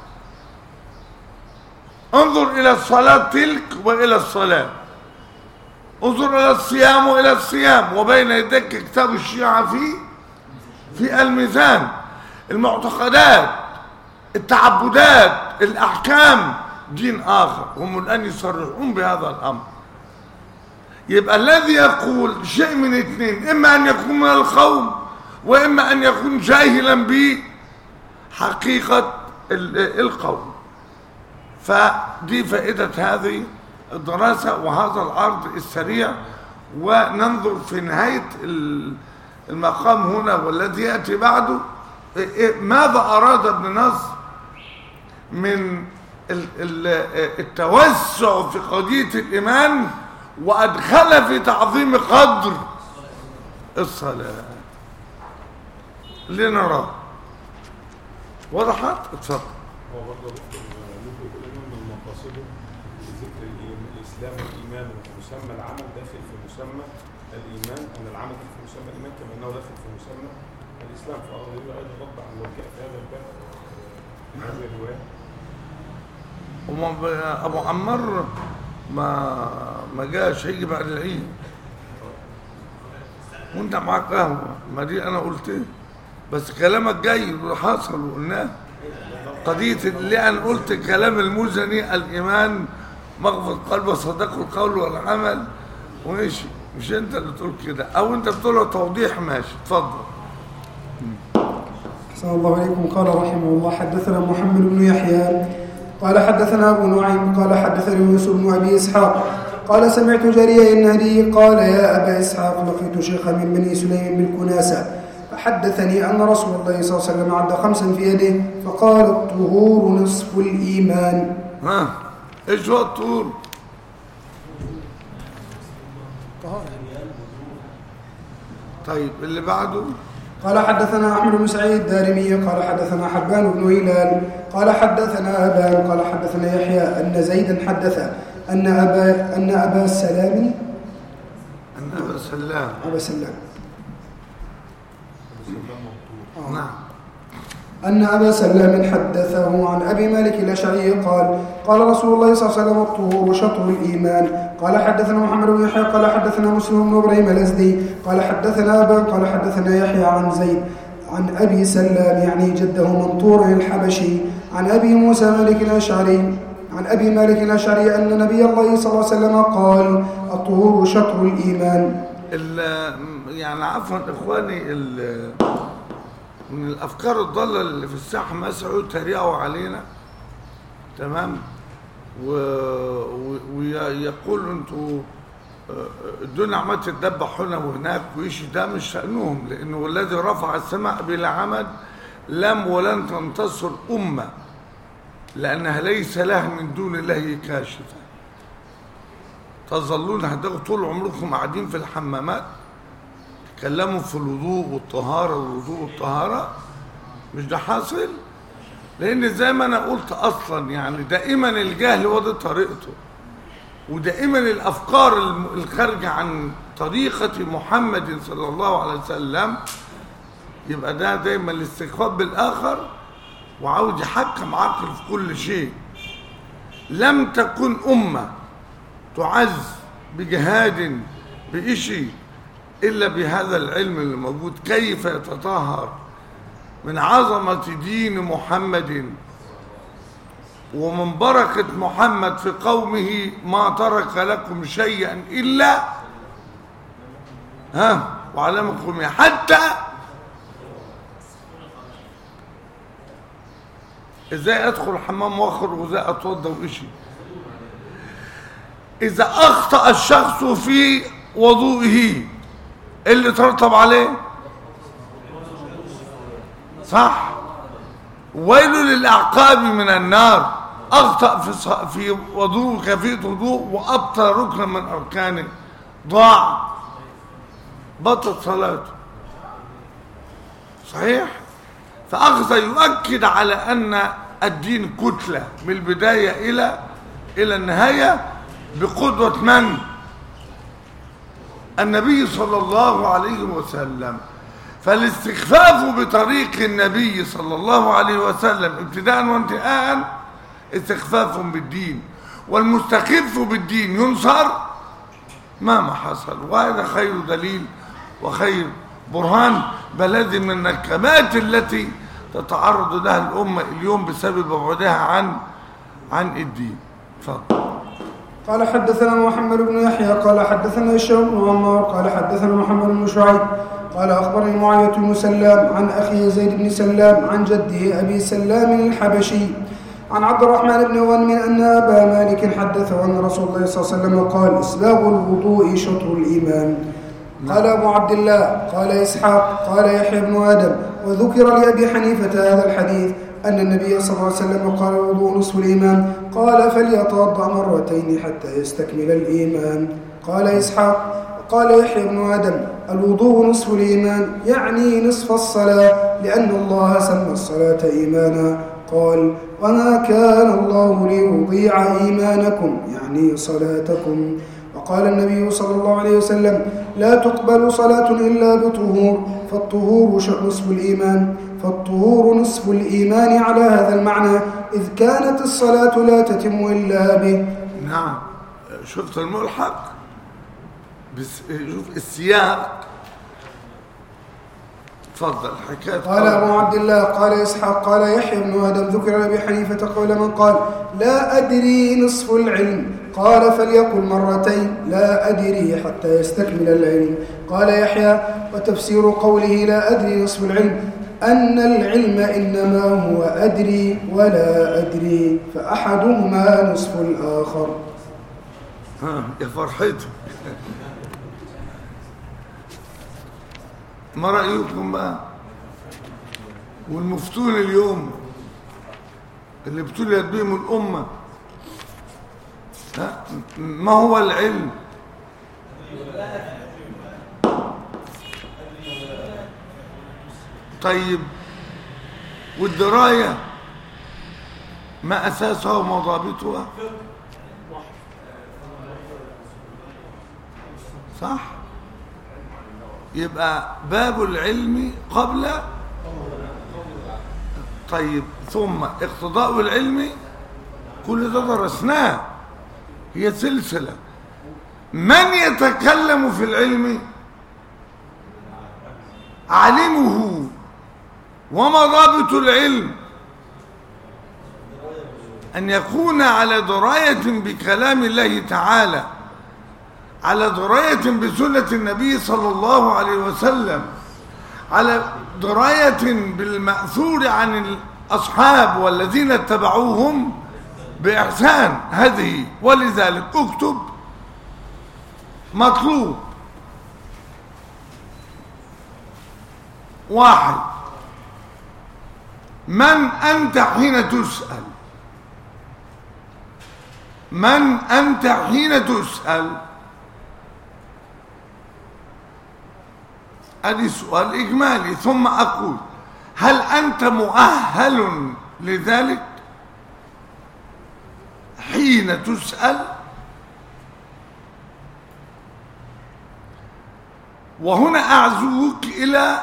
انظر إلى الصلاة تلك وإلى الصلاة انظر إلى الصيام وإلى الصيام وبين يديك كتاب الشيعة في في الميزان المعتقدات التعبدات الأحكام دين آخر هم الآن يصرحون بهذا الأمر يبقى الذي يقول شيء من اثنين إما أن يكون من القوم وإما أن يكون جاهلا بحقيقة ال- القوم فدي فائدة هذه الدراسة وهذا العرض السريع وننظر في نهاية ال- المقام هنا والذي يأتي بعده إيه- إيه- ماذا أراد ابن نصر من ال- ال- التوسع في قضية الإيمان وأدخل في تعظيم قدر الصلاة لنرى وضحت اتفضل هو برضه دكتور ممكن يكون إنه من مقاصده ذكر الإيم- الإسلام والإيمان ومسمى العمل داخل في مسمى الإيمان أن العمل في مسمى الإيمان كما أنه داخل في مسمى الإسلام فهذا يبقى أيضا رد على الوجه في هذا الباب في هذه الرواية وما ب- ابو عمار ما ما جاش هيجي بعد العيد وانت معاك قهوه ما دي انا قلت إيه؟ بس كلامك جاي وحصل وقلناه قضيه اللي انا قلت كلام المزني الايمان مغفر قلب وصدق القول والعمل وماشي مش انت اللي تقول كده او انت بتقول توضيح ماشي اتفضل أحسن الله إليكم قال رحمه الله حدثنا محمد بن يحيى قال حدثنا أبو نعيم قال حدثني يوسف بن أبي إسحاق قال سمعت جرير النهدي قال يا أبا إسحاق لقيت شيخا من بني سليم بالكناسة فحدثني أن رسول الله صلى الله عليه وسلم عد خمسا في يده فقال الطهور نصف الإيمان ها ايش هو الطول طهارة طيب اللي بعده قال حدثنا أحمد بن سعيد الدارمي قال حدثنا حبان بن هلال قال حدثنا أبان قال حدثنا يحيى أن زيدا حدث أن أبا أن أبا السلام أن أبا سلام أبا سلام نعم أن أبا سلام حدثه عن أبي مالك الأشعري قال قال رسول الله صلى الله عليه وسلم الطهور شطر الإيمان قال حدثنا محمد بن يحيى قال حدثنا مسلم بن إبراهيم الأزدي قال حدثنا أبا قال حدثنا يحيى عن زيد عن أبي سلام يعني جده منطور الحبشي عن أبي موسى مالك الأشعري عن أبي مالك الأشعري أن نبي الله صلى الله عليه وسلم قال الطهور شطر الإيمان ال- يعني عفوا اخواني ال- من الافكار الضاله اللي في الساحه مسعوا تريقوا علينا تمام ويقول انتوا آه، الدنيا عمال تتدبح هنا وهناك وإيش ده مش شأنهم لأنه الذي رفع السماء بلا عمد لم ولن تنتصر أمة لأنها ليس لها من دون الله كاشفة تظلون هتاخدوا طول عمركم قاعدين في الحمامات تكلموا في الوضوء والطهارة والوضوء والطهارة مش ده حاصل لأن زي ما أنا قلت أصلا يعني دائما الجهل هو ده طريقته ودائما الأفكار الم- الخارجة عن طريقة محمد صلى الله عليه وسلم يبقى ده دايما الاستخفاف بالآخر وعاوز يحكم عقل في كل شيء لم تكن أمة تعز بجهاد بإشي إلا بهذا العلم اللي موجود كيف يتطهر من عظمة دين محمد ومن بركة محمد في قومه ما ترك لكم شيئا إلا ها وعلمكم حتى ازاي ادخل الحمام واخرج وازاي اتوضى وإشي اذا اخطأ الشخص في وضوئه إيه اللي ترتب عليه صح ويل للاعقاب من النار اخطا في ص- في وضوء كفيه وضوء وابطل ركن من اركانه ضاع بطل صلاته صحيح فاخذ يؤكد على ان الدين كتله من البدايه الى الى النهايه بقدوه من النبي صلى الله عليه وسلم فالاستخفاف بطريق النبي صلى الله عليه وسلم ابتداء وانتهاء استخفاف بالدين والمستخف بالدين ينصر مهما حصل وهذا خير دليل وخير برهان بل هذه من النكبات التي تتعرض لها الأمة اليوم بسبب بعدها عن عن الدين اتفضل قال حدثنا محمد بن يحيى قال حدثنا هشام بن عمار قال حدثنا محمد بن شعيب قال أخبرني معاوية بن سلام عن أخيه زيد بن سلام عن جده أبي سلام الحبشي عن عبد الرحمن بن غنم أن أبا مالك حدثه أن رسول الله صلى الله عليه وسلم قال إسباغ الوضوء شطر الإيمان قال أبو عبد الله قال إسحاق قال يحيى بن آدم وذكر لأبي حنيفة هذا الحديث أن النبي صلى الله عليه وسلم قال الوضوء نصف الإيمان قال فليتوضأ مرتين حتى يستكمل الإيمان قال إسحاق قال يحيى بن آدم الوضوء نصف الإيمان يعني نصف الصلاة لأن الله سمى الصلاة إيمانا قال وما كان الله ليضيع إيمانكم يعني صلاتكم وقال النبي صلى الله عليه وسلم لا تقبل صلاة إلا بطهور فالطهور نصف الإيمان فالطهور نصف الإيمان على هذا المعنى إذ كانت الصلاة لا تتم إلا به نعم شفت الملحق بس شوف السياق تفضل حكايه قال أبو عبد الله قال إسحاق قال يحيى بن آدم ذكر لأبي حنيفة قول من قال لا أدري نصف العلم قال فليقل مرتين لا أدري حتى يستكمل العلم قال يحيى وتفسير قوله لا أدري نصف العلم أن العلم إنما هو أدري ولا أدري فأحدهما نصف الآخر ها يا فرحتي ما رأيكم بقى والمفتون اليوم اللي ابتليت بهم الأمة ها؟ ما هو العلم طيب والدراية ما أساسها ومضابطها صح يبقى باب العلم قبل طيب ثم اقتضاء العلم كل ده درسناه هي سلسلة من يتكلم في العلم علمه وما ضابط العلم أن يكون على دراية بكلام الله تعالى على دراية بسنة النبي صلى الله عليه وسلم على دراية بالمأثور عن الأصحاب والذين اتبعوهم بإحسان هذه ولذلك اكتب مطلوب واحد من أنت حين تسأل من أنت حين تسأل ادي سؤال اجمالي ثم اقول هل انت مؤهل لذلك حين تسال وهنا اعزوك الى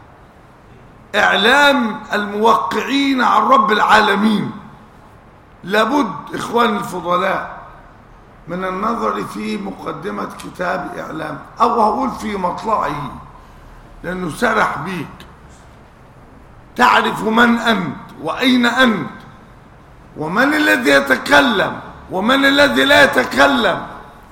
اعلام الموقعين عن رب العالمين لابد اخواني الفضلاء من النظر في مقدمه كتاب اعلام او هقول في مطلعه لأنه سرح بيك تعرف من أنت وأين أنت ومن الذي يتكلم ومن الذي لا يتكلم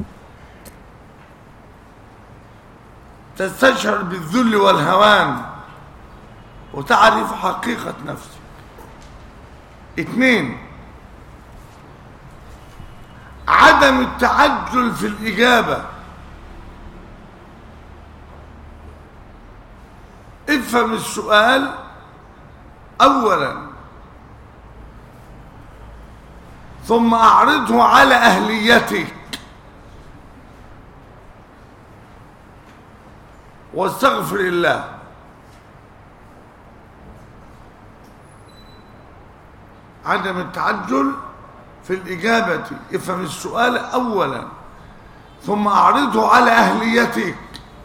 تستشعر بالذل والهوان وتعرف حقيقة نفسك اثنين عدم التعجل في الإجابة افهم السؤال اولا ثم اعرضه على اهليتك واستغفر الله عدم التعجل في الإجابة افهم السؤال أولا ثم أعرضه على أهليتك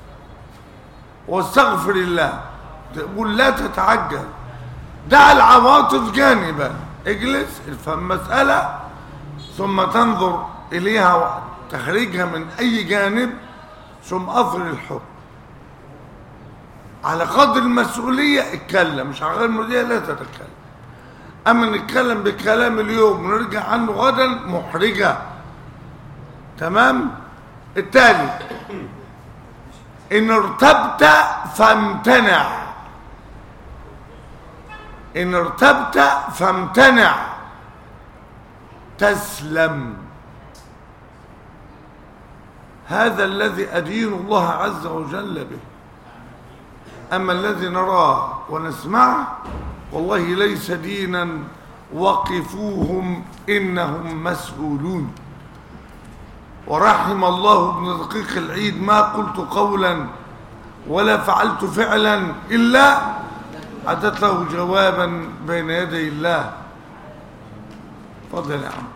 واستغفر الله تقول لا تتعجل دع العواطف جانبا اجلس افهم مسألة ثم تنظر إليها تخريجها من أي جانب ثم أظهر الحكم على قدر المسؤولية اتكلم مش على قدر المسؤولية لا تتكلم اما نتكلم بكلام اليوم ونرجع عنه غدا محرجة تمام التالي ان ارتبت فامتنع ان ارتبت فامتنع تسلم هذا الذي أدين الله عز وجل به أما الذي نراه ونسمعه والله ليس دينا وقفوهم إنهم مسؤولون ورحم الله ابن دقيق العيد ما قلت قولا ولا فعلت فعلا إلا أتت له جوابا بين يدي الله فضل يا عم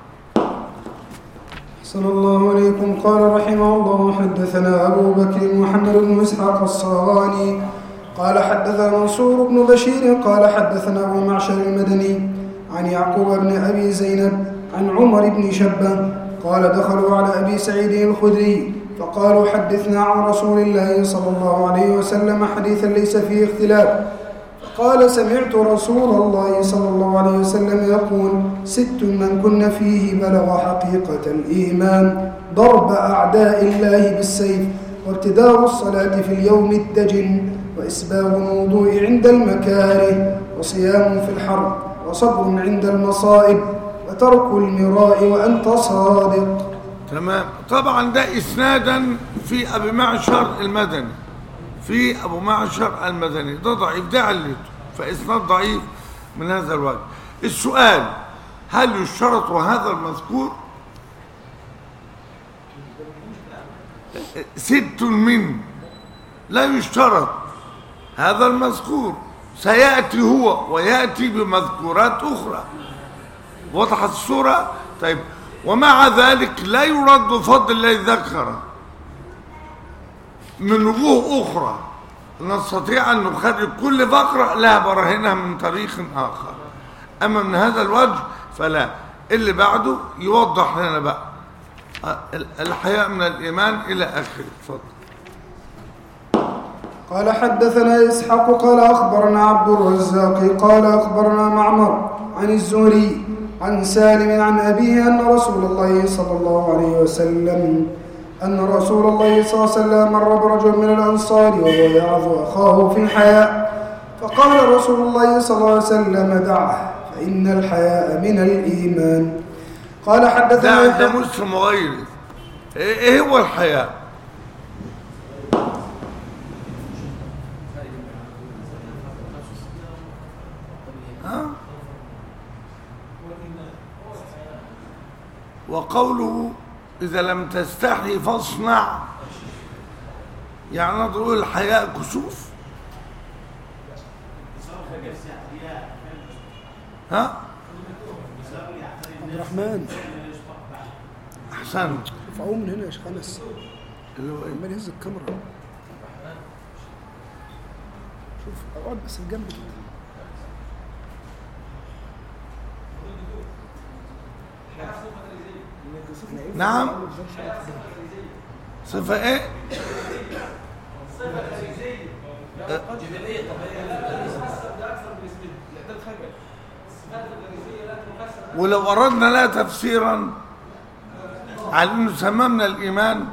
صلى الله عليكم قال رحمه الله حدثنا أبو بكر محمد بن إسحاق الصغاني قال حدثنا منصور بن بشير قال حدثنا أبو معشر المدني عن يعقوب بن أبي زينب عن عمر بن شبة قال دخلوا على أبي سعيد الخدري فقالوا حدثنا عن رسول الله صلى الله عليه وسلم حديثا ليس فيه اختلاف قال سمعت رسول الله صلى الله عليه وسلم يقول ست من كن فيه بلغ حقيقة الإيمان ضرب أعداء الله بالسيف وابتداء الصلاة في اليوم الدجن وإسباغ الوضوء عند المكاره وصيام في الحرب وصبر عند المصائب وترك المراء وأنت صادق تمام طبعا ده إسنادا في أبي معشر المدني في أبو معشر المدني ده ضعيف ده علته فإسناد ضعيف من هذا الوجه السؤال هل يشترط هذا المذكور ست من لا يشترط هذا المذكور سيأتي هو ويأتي بمذكورات أخرى وضحت الصورة طيب ومع ذلك لا يرد فضل الذي ذكر من وجوه أخرى نستطيع أن نخرج كل فقرة لها براهينها من طريق آخر أما من هذا الوجه فلا اللي بعده يوضح لنا بقى الحياء من الإيمان إلى آخره اتفضل قال حدثنا إسحاق قال أخبرنا عبد الرزاق قال أخبرنا معمر عن الزهري عن سالم عن أبيه أن رسول الله صلى الله عليه وسلم أن رسول الله صلى الله عليه وسلم مر برجل من الأنصار وهو يعظ أخاه في الحياء فقال رسول الله صلى الله عليه وسلم دعه فإن الحياء من الإيمان قال حدثنا ده, ده مسلم وغيره ايه إيه هو الحياء ها؟ وقوله إذا لم تستحي فاصنع يعني نقول الحياء كسوف ها عبد الرحمن أحسنت ارفعوه من هنا يا شيخ انس اللي هو إيه؟ عمال يهز الكاميرا شوف اقعد بس الجنب كده نعم صفة ايه ولو أردنا لها تفسيرا على أنه سممنا الإيمان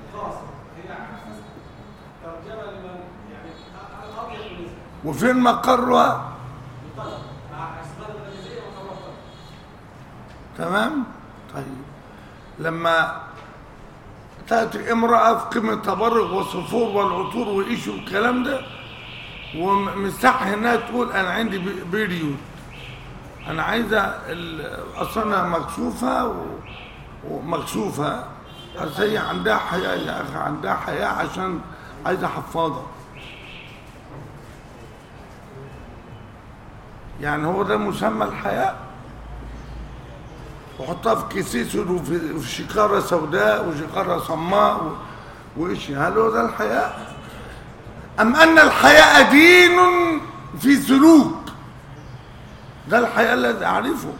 وفين مقرها تمام طيب لما تأتي امرأة في قمة تبرج والصفور والعطور وإيش والكلام ده ومستحي انها تقول انا عندي بي- بيريود انا عايزه ال- اصلا أنا مكسوفه و- ومكسوفه بس هي عندها حياء يا اخي عندها حياء عشان عايزه حفاضه يعني هو ده مسمى الحياء وحطها في كيسيس وفي في شكاره سوداء وشكاره صماء و- وايش هل هو ده الحياء ام ان الحياء دين في سلوك ده الحياء الذي اعرفه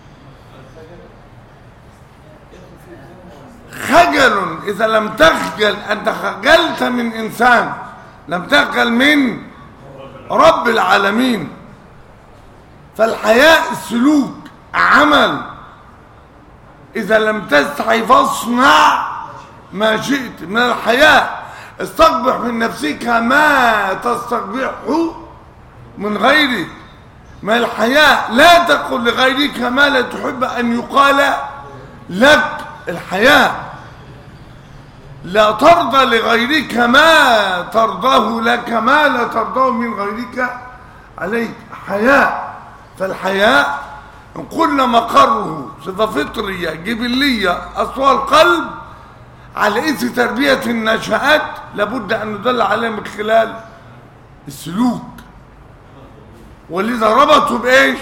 خجل اذا لم تخجل انت خجلت من انسان لم تخجل من رب العالمين فالحياء سلوك عمل إذا لم تستحي فاصنع ما شئت من الحياء استقبح من نفسك ما تستقبحه من غيرك ما الحياء لا تقل لغيرك ما لا تحب أن يقال لك الحياء لا ترضى لغيرك ما ترضاه لك ما لا ترضاه من غيرك عليك حياء فالحياء إن قلنا مقره صفة فطرية جبلية أصوى القلب على إثر تربية النشآت لابد أن ندل عليه من خلال السلوك ولذا ربطوا بإيش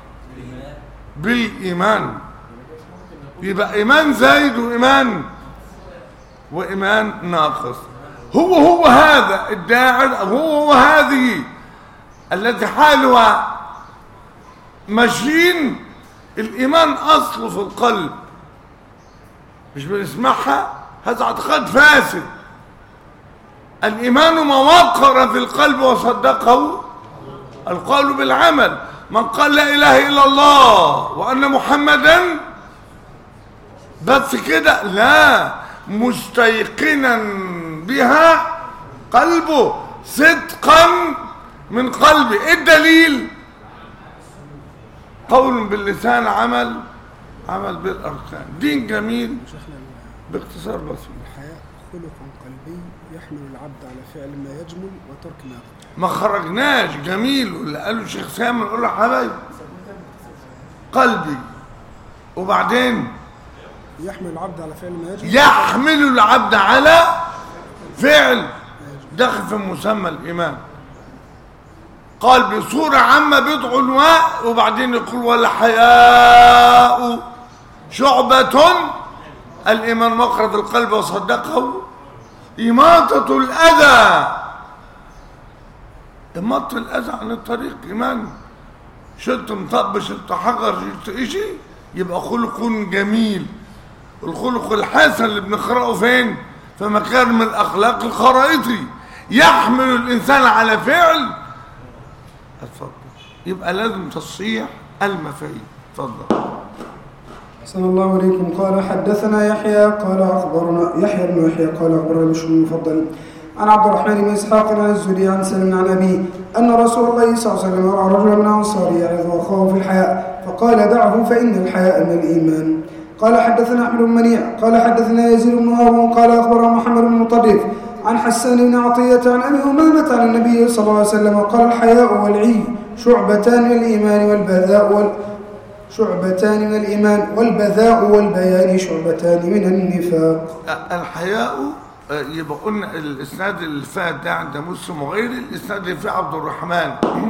بالإيمان يبقى إيمان زايد وإيمان وإيمان ناقص هو هو هذا الداعر هو هو هذه التي حالها ماشيين الإيمان أصله في القلب مش بنسمعها هذا اعتقاد فاسد الإيمان ما وقر في القلب وصدقه القول بالعمل من قال لا إله إلا الله وأن محمدا بس كده لا مستيقنا بها قلبه صدقا من قلبه ايه الدليل قول باللسان عمل عمل بالاركان دين جميل شيخنا باختصار بسيط الحياء خلق قلبي يحمل العبد على فعل ما يجمل وترك ما يكره ما خرجناش جميل واللي قاله الشيخ سامي نقول له حبايبي قلبي وبعدين يحمل العبد على فعل ما يجمل يحمل العبد على فعل داخل في مسمى الإيمان قال بصورة عامة بضع انواع وبعدين يقول والحياء شعبة الإيمان مقرض القلب وصدقه إماطة الأذى إماطة الأذى عن الطريق إيمان شلت مطب شلت حجر شلت إشي يبقى خلق جميل الخلق الحسن اللي بنقرأه فين في مكارم الأخلاق الخرائطي يحمل الإنسان على فعل اتفضل يبقى لازم تصحيح المفاهيم اتفضل أحسن الله عليكم قال حدثنا يحيى قال أخبرنا يحيى بن يحيى قال أخبرنا بشر المفضل عن عبد الرحمن بن إسحاق عن الزهري عن سلم عن أبيه أن رسول الله صلى الله عليه وسلم رأى رجلا من أنصار يعظ أخاه في الحياء فقال دعه فإن الحياء من الإيمان قال حدثنا أحمد بن منيع قال حدثنا يزيد بن هارون قال أخبرنا محمد بن مطرف عن حسان بن عطية عن أبي أمامة عن النبي صلى الله عليه وسلم قال الحياء والعي شعبتان من الإيمان والبذاء وال شعبتان من الإيمان والبذاء والبيان شعبتان من النفاق الحياء آه، يبقى قلنا الاسناد اللي فات ده عند مسلم وغيره الاسناد اللي فيه عبد الرحمن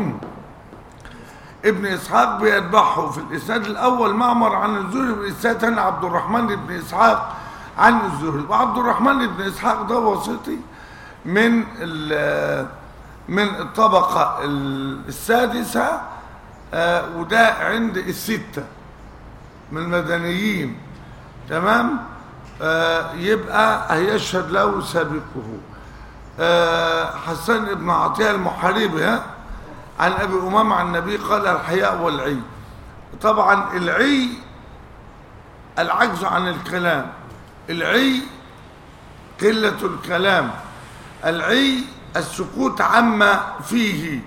ابن اسحاق بيتبعه في الاسناد الاول معمر عن الزهري والاسناد الثاني عبد الرحمن بن اسحاق عن الزهري وعبد الرحمن بن اسحاق ده وسيطي من ال- من الطبقه السادسه آه، وده عند السته من المدنيين تمام آه يبقى هيشهد له سابقه آه حسان بن عطية المحاربي ها عن أبي أمامة عن النبي قال الحياء والعي طبعا العي العجز عن الكلام العي قلة الكلام العي السكوت عما فيه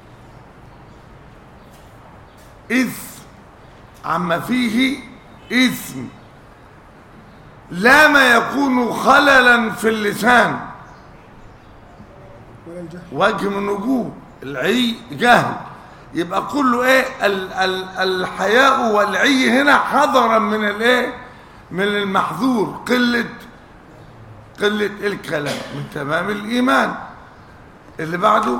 إثم عما فيه إثم لا ما يكون خللا في اللسان ولا الجهل وجه من الوجوه العي جهل يبقى كله ايه ال ال الحياء والعي هنا حذرا من الايه من المحذور قلة قلة الكلام من تمام الإيمان اللي بعده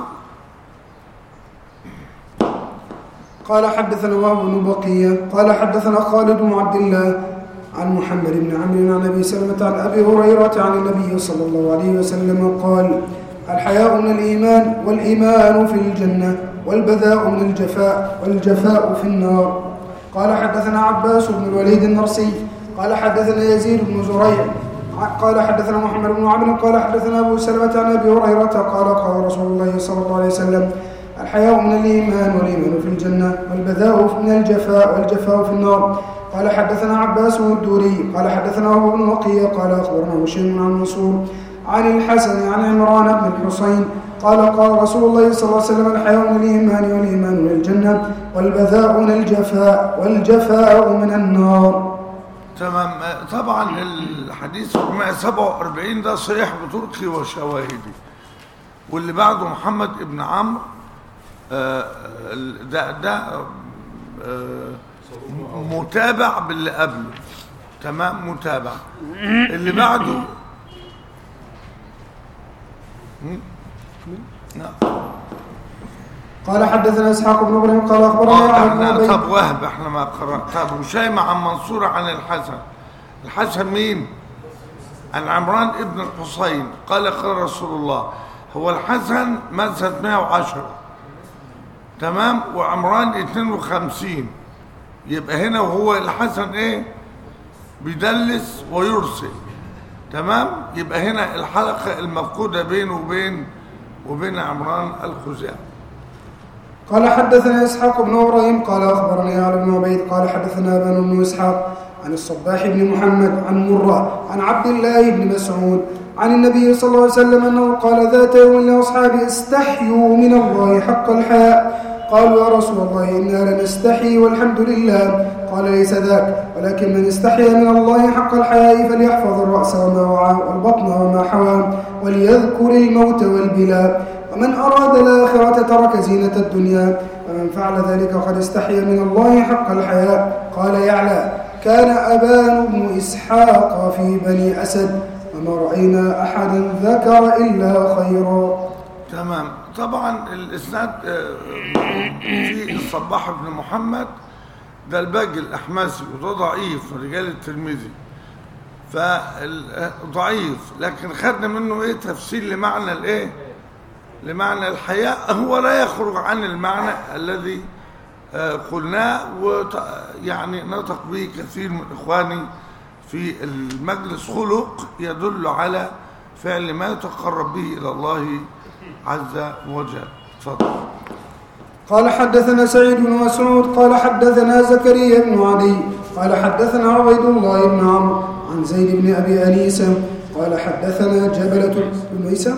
قال حدثنا وهب بن بقية قال حدثنا خالد بن عبد الله عن محمد بن عمرو عن ابي سلمة عن ابي هريرة عن النبي صلى الله عليه وسلم قال الحياء من الايمان والايمان في الجنة والبذاء من الجفاء والجفاء في النار قال حدثنا عباس بن الوليد النرسي قال حدثنا يزيد بن زريع قال حدثنا محمد بن عمرو قال حدثنا ابو سلمة عن ابي هريرة قال قال رسول الله صلى الله عليه وسلم الحياء من الإيمان والإيمان في الجنة والبذاء من الجفاء والجفاء في النار قال حدثنا عباس الدوري قال حدثنا أبو بن وقية قال أخبرنا هشيم عن منصور عن الحسن عن عمران بن الحصين قال قال رسول الله صلى الله عليه وسلم الحياء من الإيمان والإيمان من الجنة والبذاء من الجفاء والجفاء من النار تمام آه، طبعا الحديث 147 ده صحيح بطرقه وشواهده واللي بعده محمد ابن عمرو آه، ال- ده ده آه، متابع باللي قبله تمام متابع اللي بعده مم؟ نعم قال حدثنا إسحاق بن إبراهيم قال أخبرنا آه، يعقوب بن احنا أبي طب وهب احنا ما قرأ طب هشيم عن منصور عن الحسن الحسن مين عن عمران ابن الحصين قال قال رسول الله هو الحسن مات 110 تمام وعمران 52 يبقى هنا وهو الحسن ايه بيدلس ويرسل تمام يبقى هنا الحلقة المفقودة بينه وبين وبين عمران الخزاعي قال حدثنا إسحاق بن إبراهيم قال أخبرني علي بن عبيد قال حدثنا بن بن إسحاق عن الصباح بن محمد عن مرة عن عبد الله بن مسعود عن النبي صلى الله عليه وسلم أنه قال ذات يوم لأصحابه استحيوا من الله حق الحياء قالوا يا رسول الله إنا لنستحي والحمد لله قال ليس ذاك ولكن من استحيا من الله حق الحياء فليحفظ الرأس وما وعى والبطن وما حوى وليذكر الموت والبلاء ومن أراد الآخرة ترك زينة الدنيا ومن فعل ذلك قد استحيا من الله حق الحياء قال يعلى كان أبان بن إسحاق في بني أسد وما رأينا أحدا ذكر إلا خيرا تمام طبعا الاسناد آه، في الصباح بن محمد ده الباقي الاحمسي وده ضعيف من رجال الترمذي فضعيف لكن خدنا منه ايه تفسير لمعنى الايه لمعنى الحياء هو لا يخرج عن المعنى الذي آه، قلناه وت- يعني نطق به كثير من اخواني في المجلس خلق يدل على فعل ما يتقرب به الى الله عز وجل تفضل قال حدثنا سعيد بن مسعود قال حدثنا زكريا بن علي قال حدثنا عبيد الله بن عمرو عن زيد بن أبي أنيسة قال حدثنا جبلة بن عيسى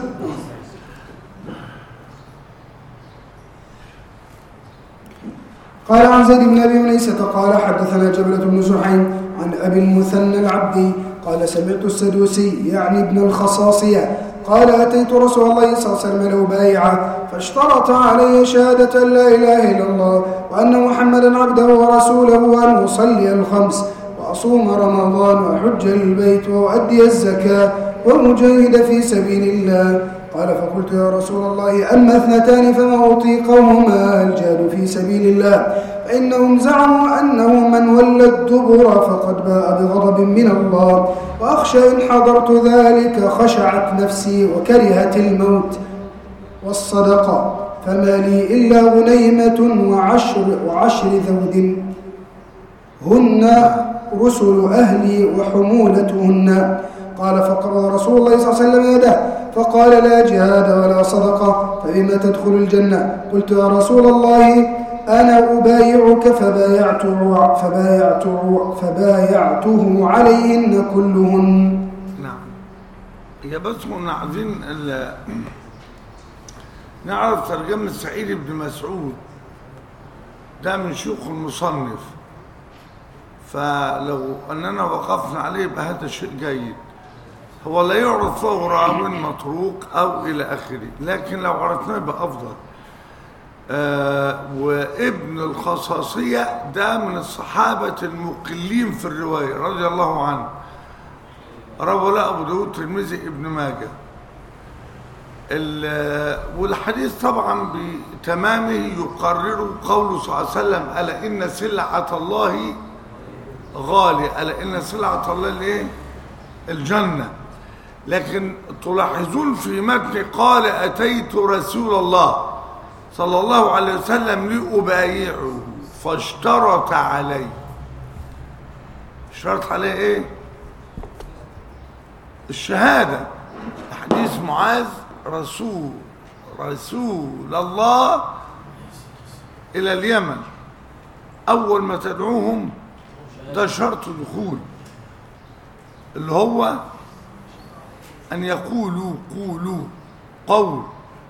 قال عن زيد بن ابي انيسه قال حدثنا جبله بن زحيم عن ابي المثنى العبدي قال سمعت السدوسي يعني ابن الخصاصيه قال اتيت رسول الله صلى الله عليه وسلم لابايعه فاشترط علي شهاده ان لا اله الا الله وان محمدا عبده ورسوله وان اصلي الخمس واصوم رمضان واحج البيت واؤدي الزكاه ومجاهد في سبيل الله قال فقلت يا رسول الله أما اثنتان فما أطيقهما الجهاد في سبيل الله فإنهم زعموا أنه من ولى الدبر فقد باء بغضب من الله وأخشى إن حضرت ذلك خشعت نفسي وكرهت الموت والصدقة فما لي إلا غنيمة وعشر, وعشر ذود هن رسل أهلي وحمولتهن قال فقبض رسول الله صلى الله عليه وسلم يده فقال لا جهاد ولا صدقة فبما تدخل الجنة قلت يا رسول الله أنا أبايعك فبايعته, فبايعته, فبايعته عليهن كلهن نعم هي بس كنا عايزين ال- نعرف ترجمة سعيد بن مسعود ده من شيوخ المصنف فلو أننا وقفنا عليه يبقى هذا شيء جيد هو لا يعرف فهو راو متروك أو إلى آخره لكن لو عرفناه يبقى أفضل آه وابن الخصاصية ده من الصحابة المقلين في الرواية رضي الله عنه روى له أبو داود ترمذي ابن ماجه ال- والحديث طبعا بتمامه يقرر قوله صلى الله عليه وسلم ألا إن سلعة الله غالية ألا إن سلعة الله الإيه؟ الجنة لكن تلاحظون في متن قال أتيت رسول الله صلى الله عليه وسلم لأبايعه فاشترط علي اشترط عليه ايه الشهادة حديث معاذ رسول رسول الله إلى اليمن أول ما تدعوهم ده شرط دخول اللي هو أن يقولوا قولوا قول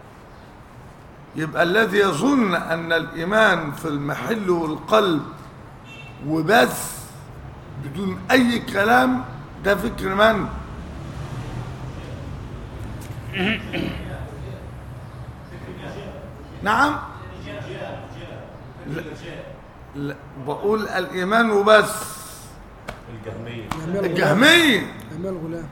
يبقى الذي يظن أن الإيمان في المحل والقلب وبس بدون أي كلام ده فكر من؟ نعم لا, لا بقول الإيمان وبس الجهمية جمال غلام الجهمية جمال غلام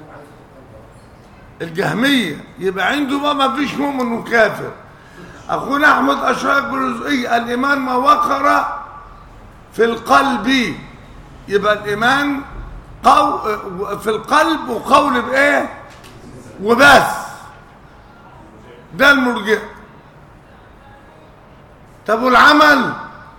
الجهمية يبقى عنده بقى ما فيش مؤمن وكافر أخونا أحمد أشرف برزقي الإيمان ما وقر في القلب يبقى الإيمان قو في القلب وقول بإيه وبس ده المرجع طب والعمل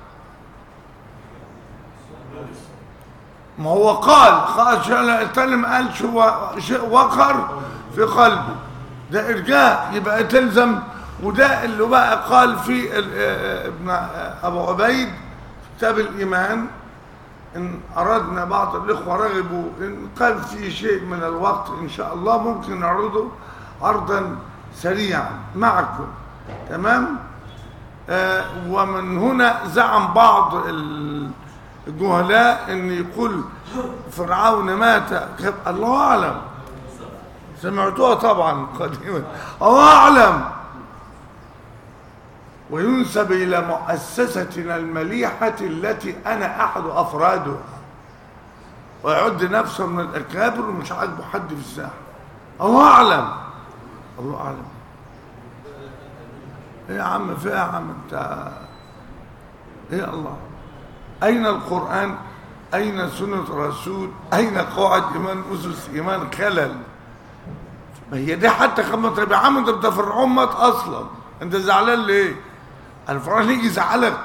ما هو قال قال شيء التلم قال شو شيء وقر في قلبه ده ارجاء يبقى تلزم وده اللي بقى قال في ال- آه، ابن آه، ابو عبيد كتاب الايمان ان اردنا بعض الاخوه رغبوا ان قال في شيء من الوقت ان شاء الله ممكن نعرضه عرضا سريعا معكم تمام آه، ومن هنا زعم بعض ال- الجهلاء ان يقول فرعون مات كيف- الله اعلم سمعتوها طبعا قديما الله اعلم وينسب الى مؤسستنا المليحه التي انا احد افرادها ويعد نفسه من الاكابر ومش عاجبه حد في الساحه الله اعلم الله اعلم ايه يا عم في ايه يا عم انت ايه الله اين القران اين سنه الرسول اين قواعد ايمان اسس ايمان خلل ما هي دي حتى خمس طب يا عم انت بتاع فرعون مات اصلا انت زعلان ليه الفرعون يجي يزعلك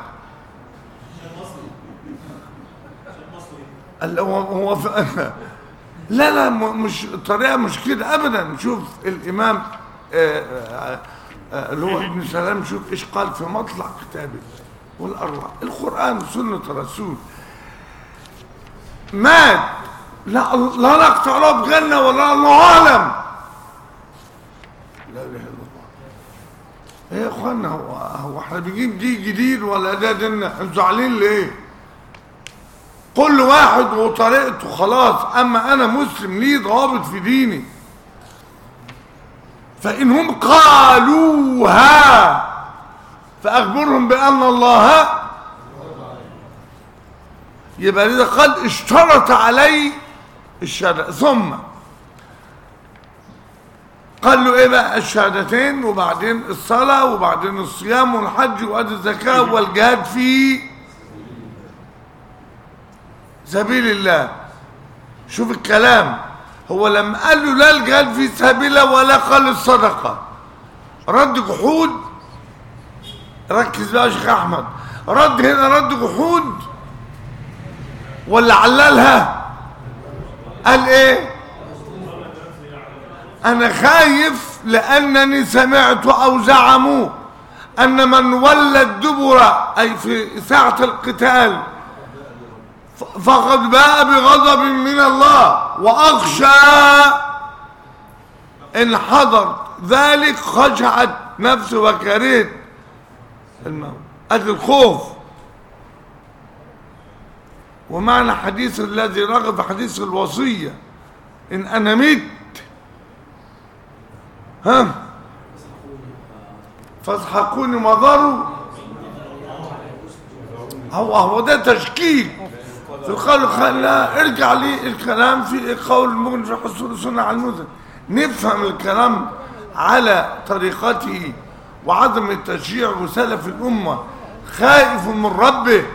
قال هو هو ف- لا لا م- مش الطريقه مش كده ابدا شوف الامام آه، آه، آه، اللي هو ابن سلام شوف ايش قال في مطلع كتابه والارواح القران سنه الرسول مات لا لا نقطع له بجنه ولا الله اعلم لا اله الا الله ايه يا اخوانا هو هو احنا بنجيب دي جديد ولا ده ديننا انتوا زعلانين ليه كل واحد وطريقته خلاص اما انا مسلم لي ضوابط في ديني فان هم قالوها فاخبرهم بان الله يبقى لذا قال اشترط علي الشهاده ثم قال له ايه بقى الشهادتين وبعدين الصلاه وبعدين الصيام والحج وادي الزكاه والجهاد في سبيل الله شوف الكلام هو لما قال له لا الجهاد في سبيل الله ولا قال الصدقه رد جحود ركز بقى يا شيخ احمد رد هنا رد جحود ولا عللها قال ايه انا خايف لانني سمعت او زعموا ان من ولى الدبر اي في ساعه القتال ف- فقد باء بغضب من الله واخشى ان حضر ذلك خشعت نفسي وكرهت الموت ادي الخوف ومعنى حديث الذي رغب في حديث الوصيه ان انا مت ها فاسحقوني مضروا هو هو ده تشكيك في القول قال لا ارجع لي الكلام في قول المغني في حصول السنة على المذن نفهم الكلام على طريقته وعدم التشجيع وسلف الأمة خائف من ربه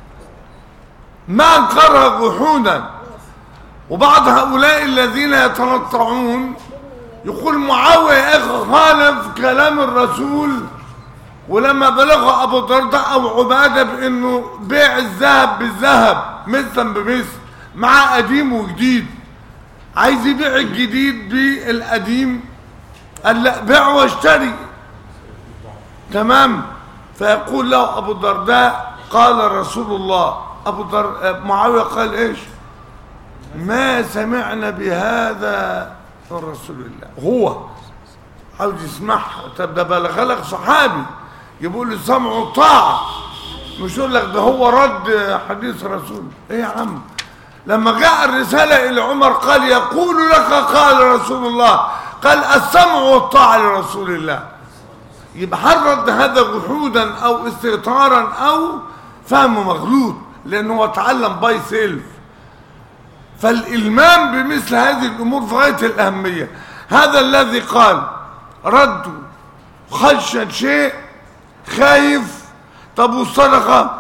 ما انكره جحودا وبعض هؤلاء الذين يتنطعون يقول معاوية يا اخي خالف كلام الرسول ولما بلغ ابو الدرداء او عباده بانه بيع الذهب بالذهب مثلا بمثل مع قديم وجديد عايز يبيع الجديد بالقديم قال لا بيع واشتري تمام فيقول له أبو الدرداء قال رسول الله أبو الدر... معاوية قال إيش ما سمعنا بهذا من رسول الله هو عاوز يسمعها طب ده بلغ لك صحابي يقول لي سمع وطاعة مش يقول لك ده هو رد حديث رسول ايه يا عم لما جاء الرسالة إلى عمر قال يقول لك قال رسول الله قال السمع والطاعة لرسول الله يبقى حرد هذا جحودا أو استهتارا أو فهم مغلوط لأنه هو اتعلم باي سيلف فالإلمام بمثل هذه الأمور في غاية الأهمية هذا الذي قال رد خشن شيء خايف طب والصدقة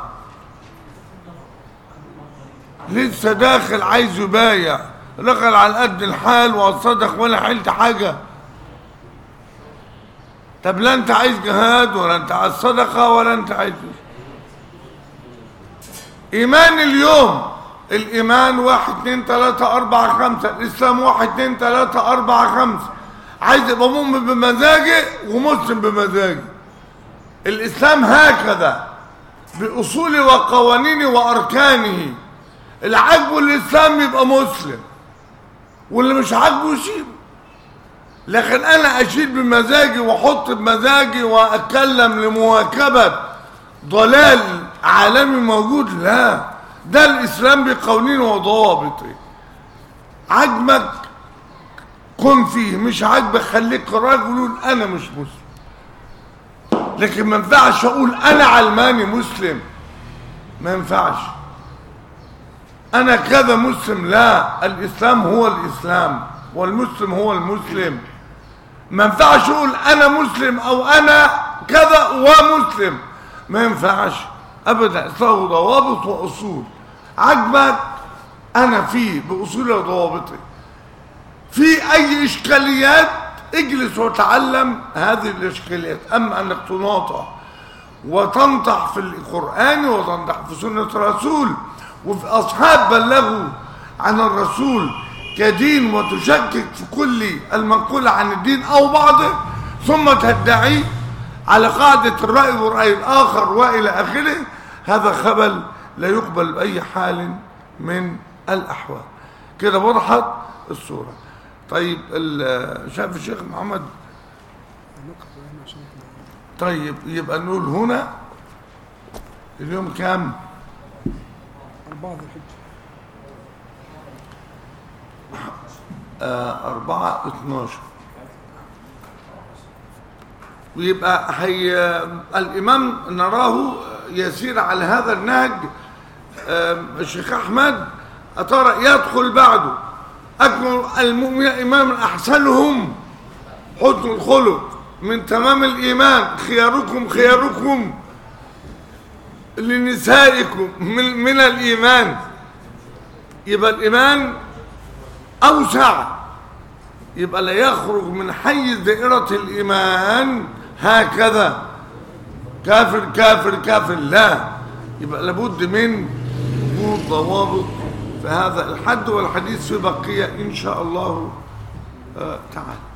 لسه داخل عايز يبايع دخل على قد الحال وصدق ولا حلت حاجة طب لا انت عايز جهاد ولا انت عايز صدقة ولا انت عايز ايمان اليوم الايمان واحد اتنين تلاتة اربعة خمسة الاسلام واحد اتنين تلاتة اربعة خمسة عايز يبقى مؤمن بمزاجه ومسلم بمزاجه الاسلام هكذا باصوله وقوانينه واركانه اللي عاجبه الاسلام يبقى مسلم واللي مش عاجبه يسيبه لكن انا اشيل بمزاجي واحط بمزاجي واتكلم لمواكبه ضلال عالمي موجود لا ده الاسلام بقوانينه وضوابطه عاجبك كن فيه مش عاجبك خليك رجل انا مش مسلم لكن ما ينفعش اقول انا علماني مسلم ما ينفعش انا كذا مسلم لا الاسلام هو الاسلام والمسلم هو المسلم ما ينفعش اقول انا مسلم او انا كذا ومسلم ما ينفعش ابدا له ضوابط واصول عجبك انا فيه باصولي وضوابطي في اي اشكاليات اجلس وتعلم هذه الاشكاليات اما انك تناطع وتنطح في القران وتنطح في سنه الرسول وفي اصحاب بلغوا عن الرسول كدين وتشكك في كل المنقول عن الدين او بعضه ثم تدعي على قاعدة الرأي والرأي الآخر وإلى آخره هذا خبل لا يقبل بأي حال من الأحوال كده وضحت الصورة طيب شاف الشيخ محمد نقف هنا عشان إحنا- طيب يبقى نقول هنا اليوم كام أربعة ذي الحجة آه أربعة اتناشر ويبقى هي الإمام نراه يسير على هذا النهج آه الشيخ أحمد أترى يدخل بعده أكمل المؤمن إمام أحسنهم حسن الخلق من تمام الإيمان خياركم خياركم لنسائكم من, من الإيمان يبقى الإيمان أوسع يبقى لا يخرج من حيز دائرة الإيمان هكذا كافر كافر كافر لا يبقى لابد من وجود ضوابط في هذا الحد والحديث في بقية إن شاء الله آه تعالى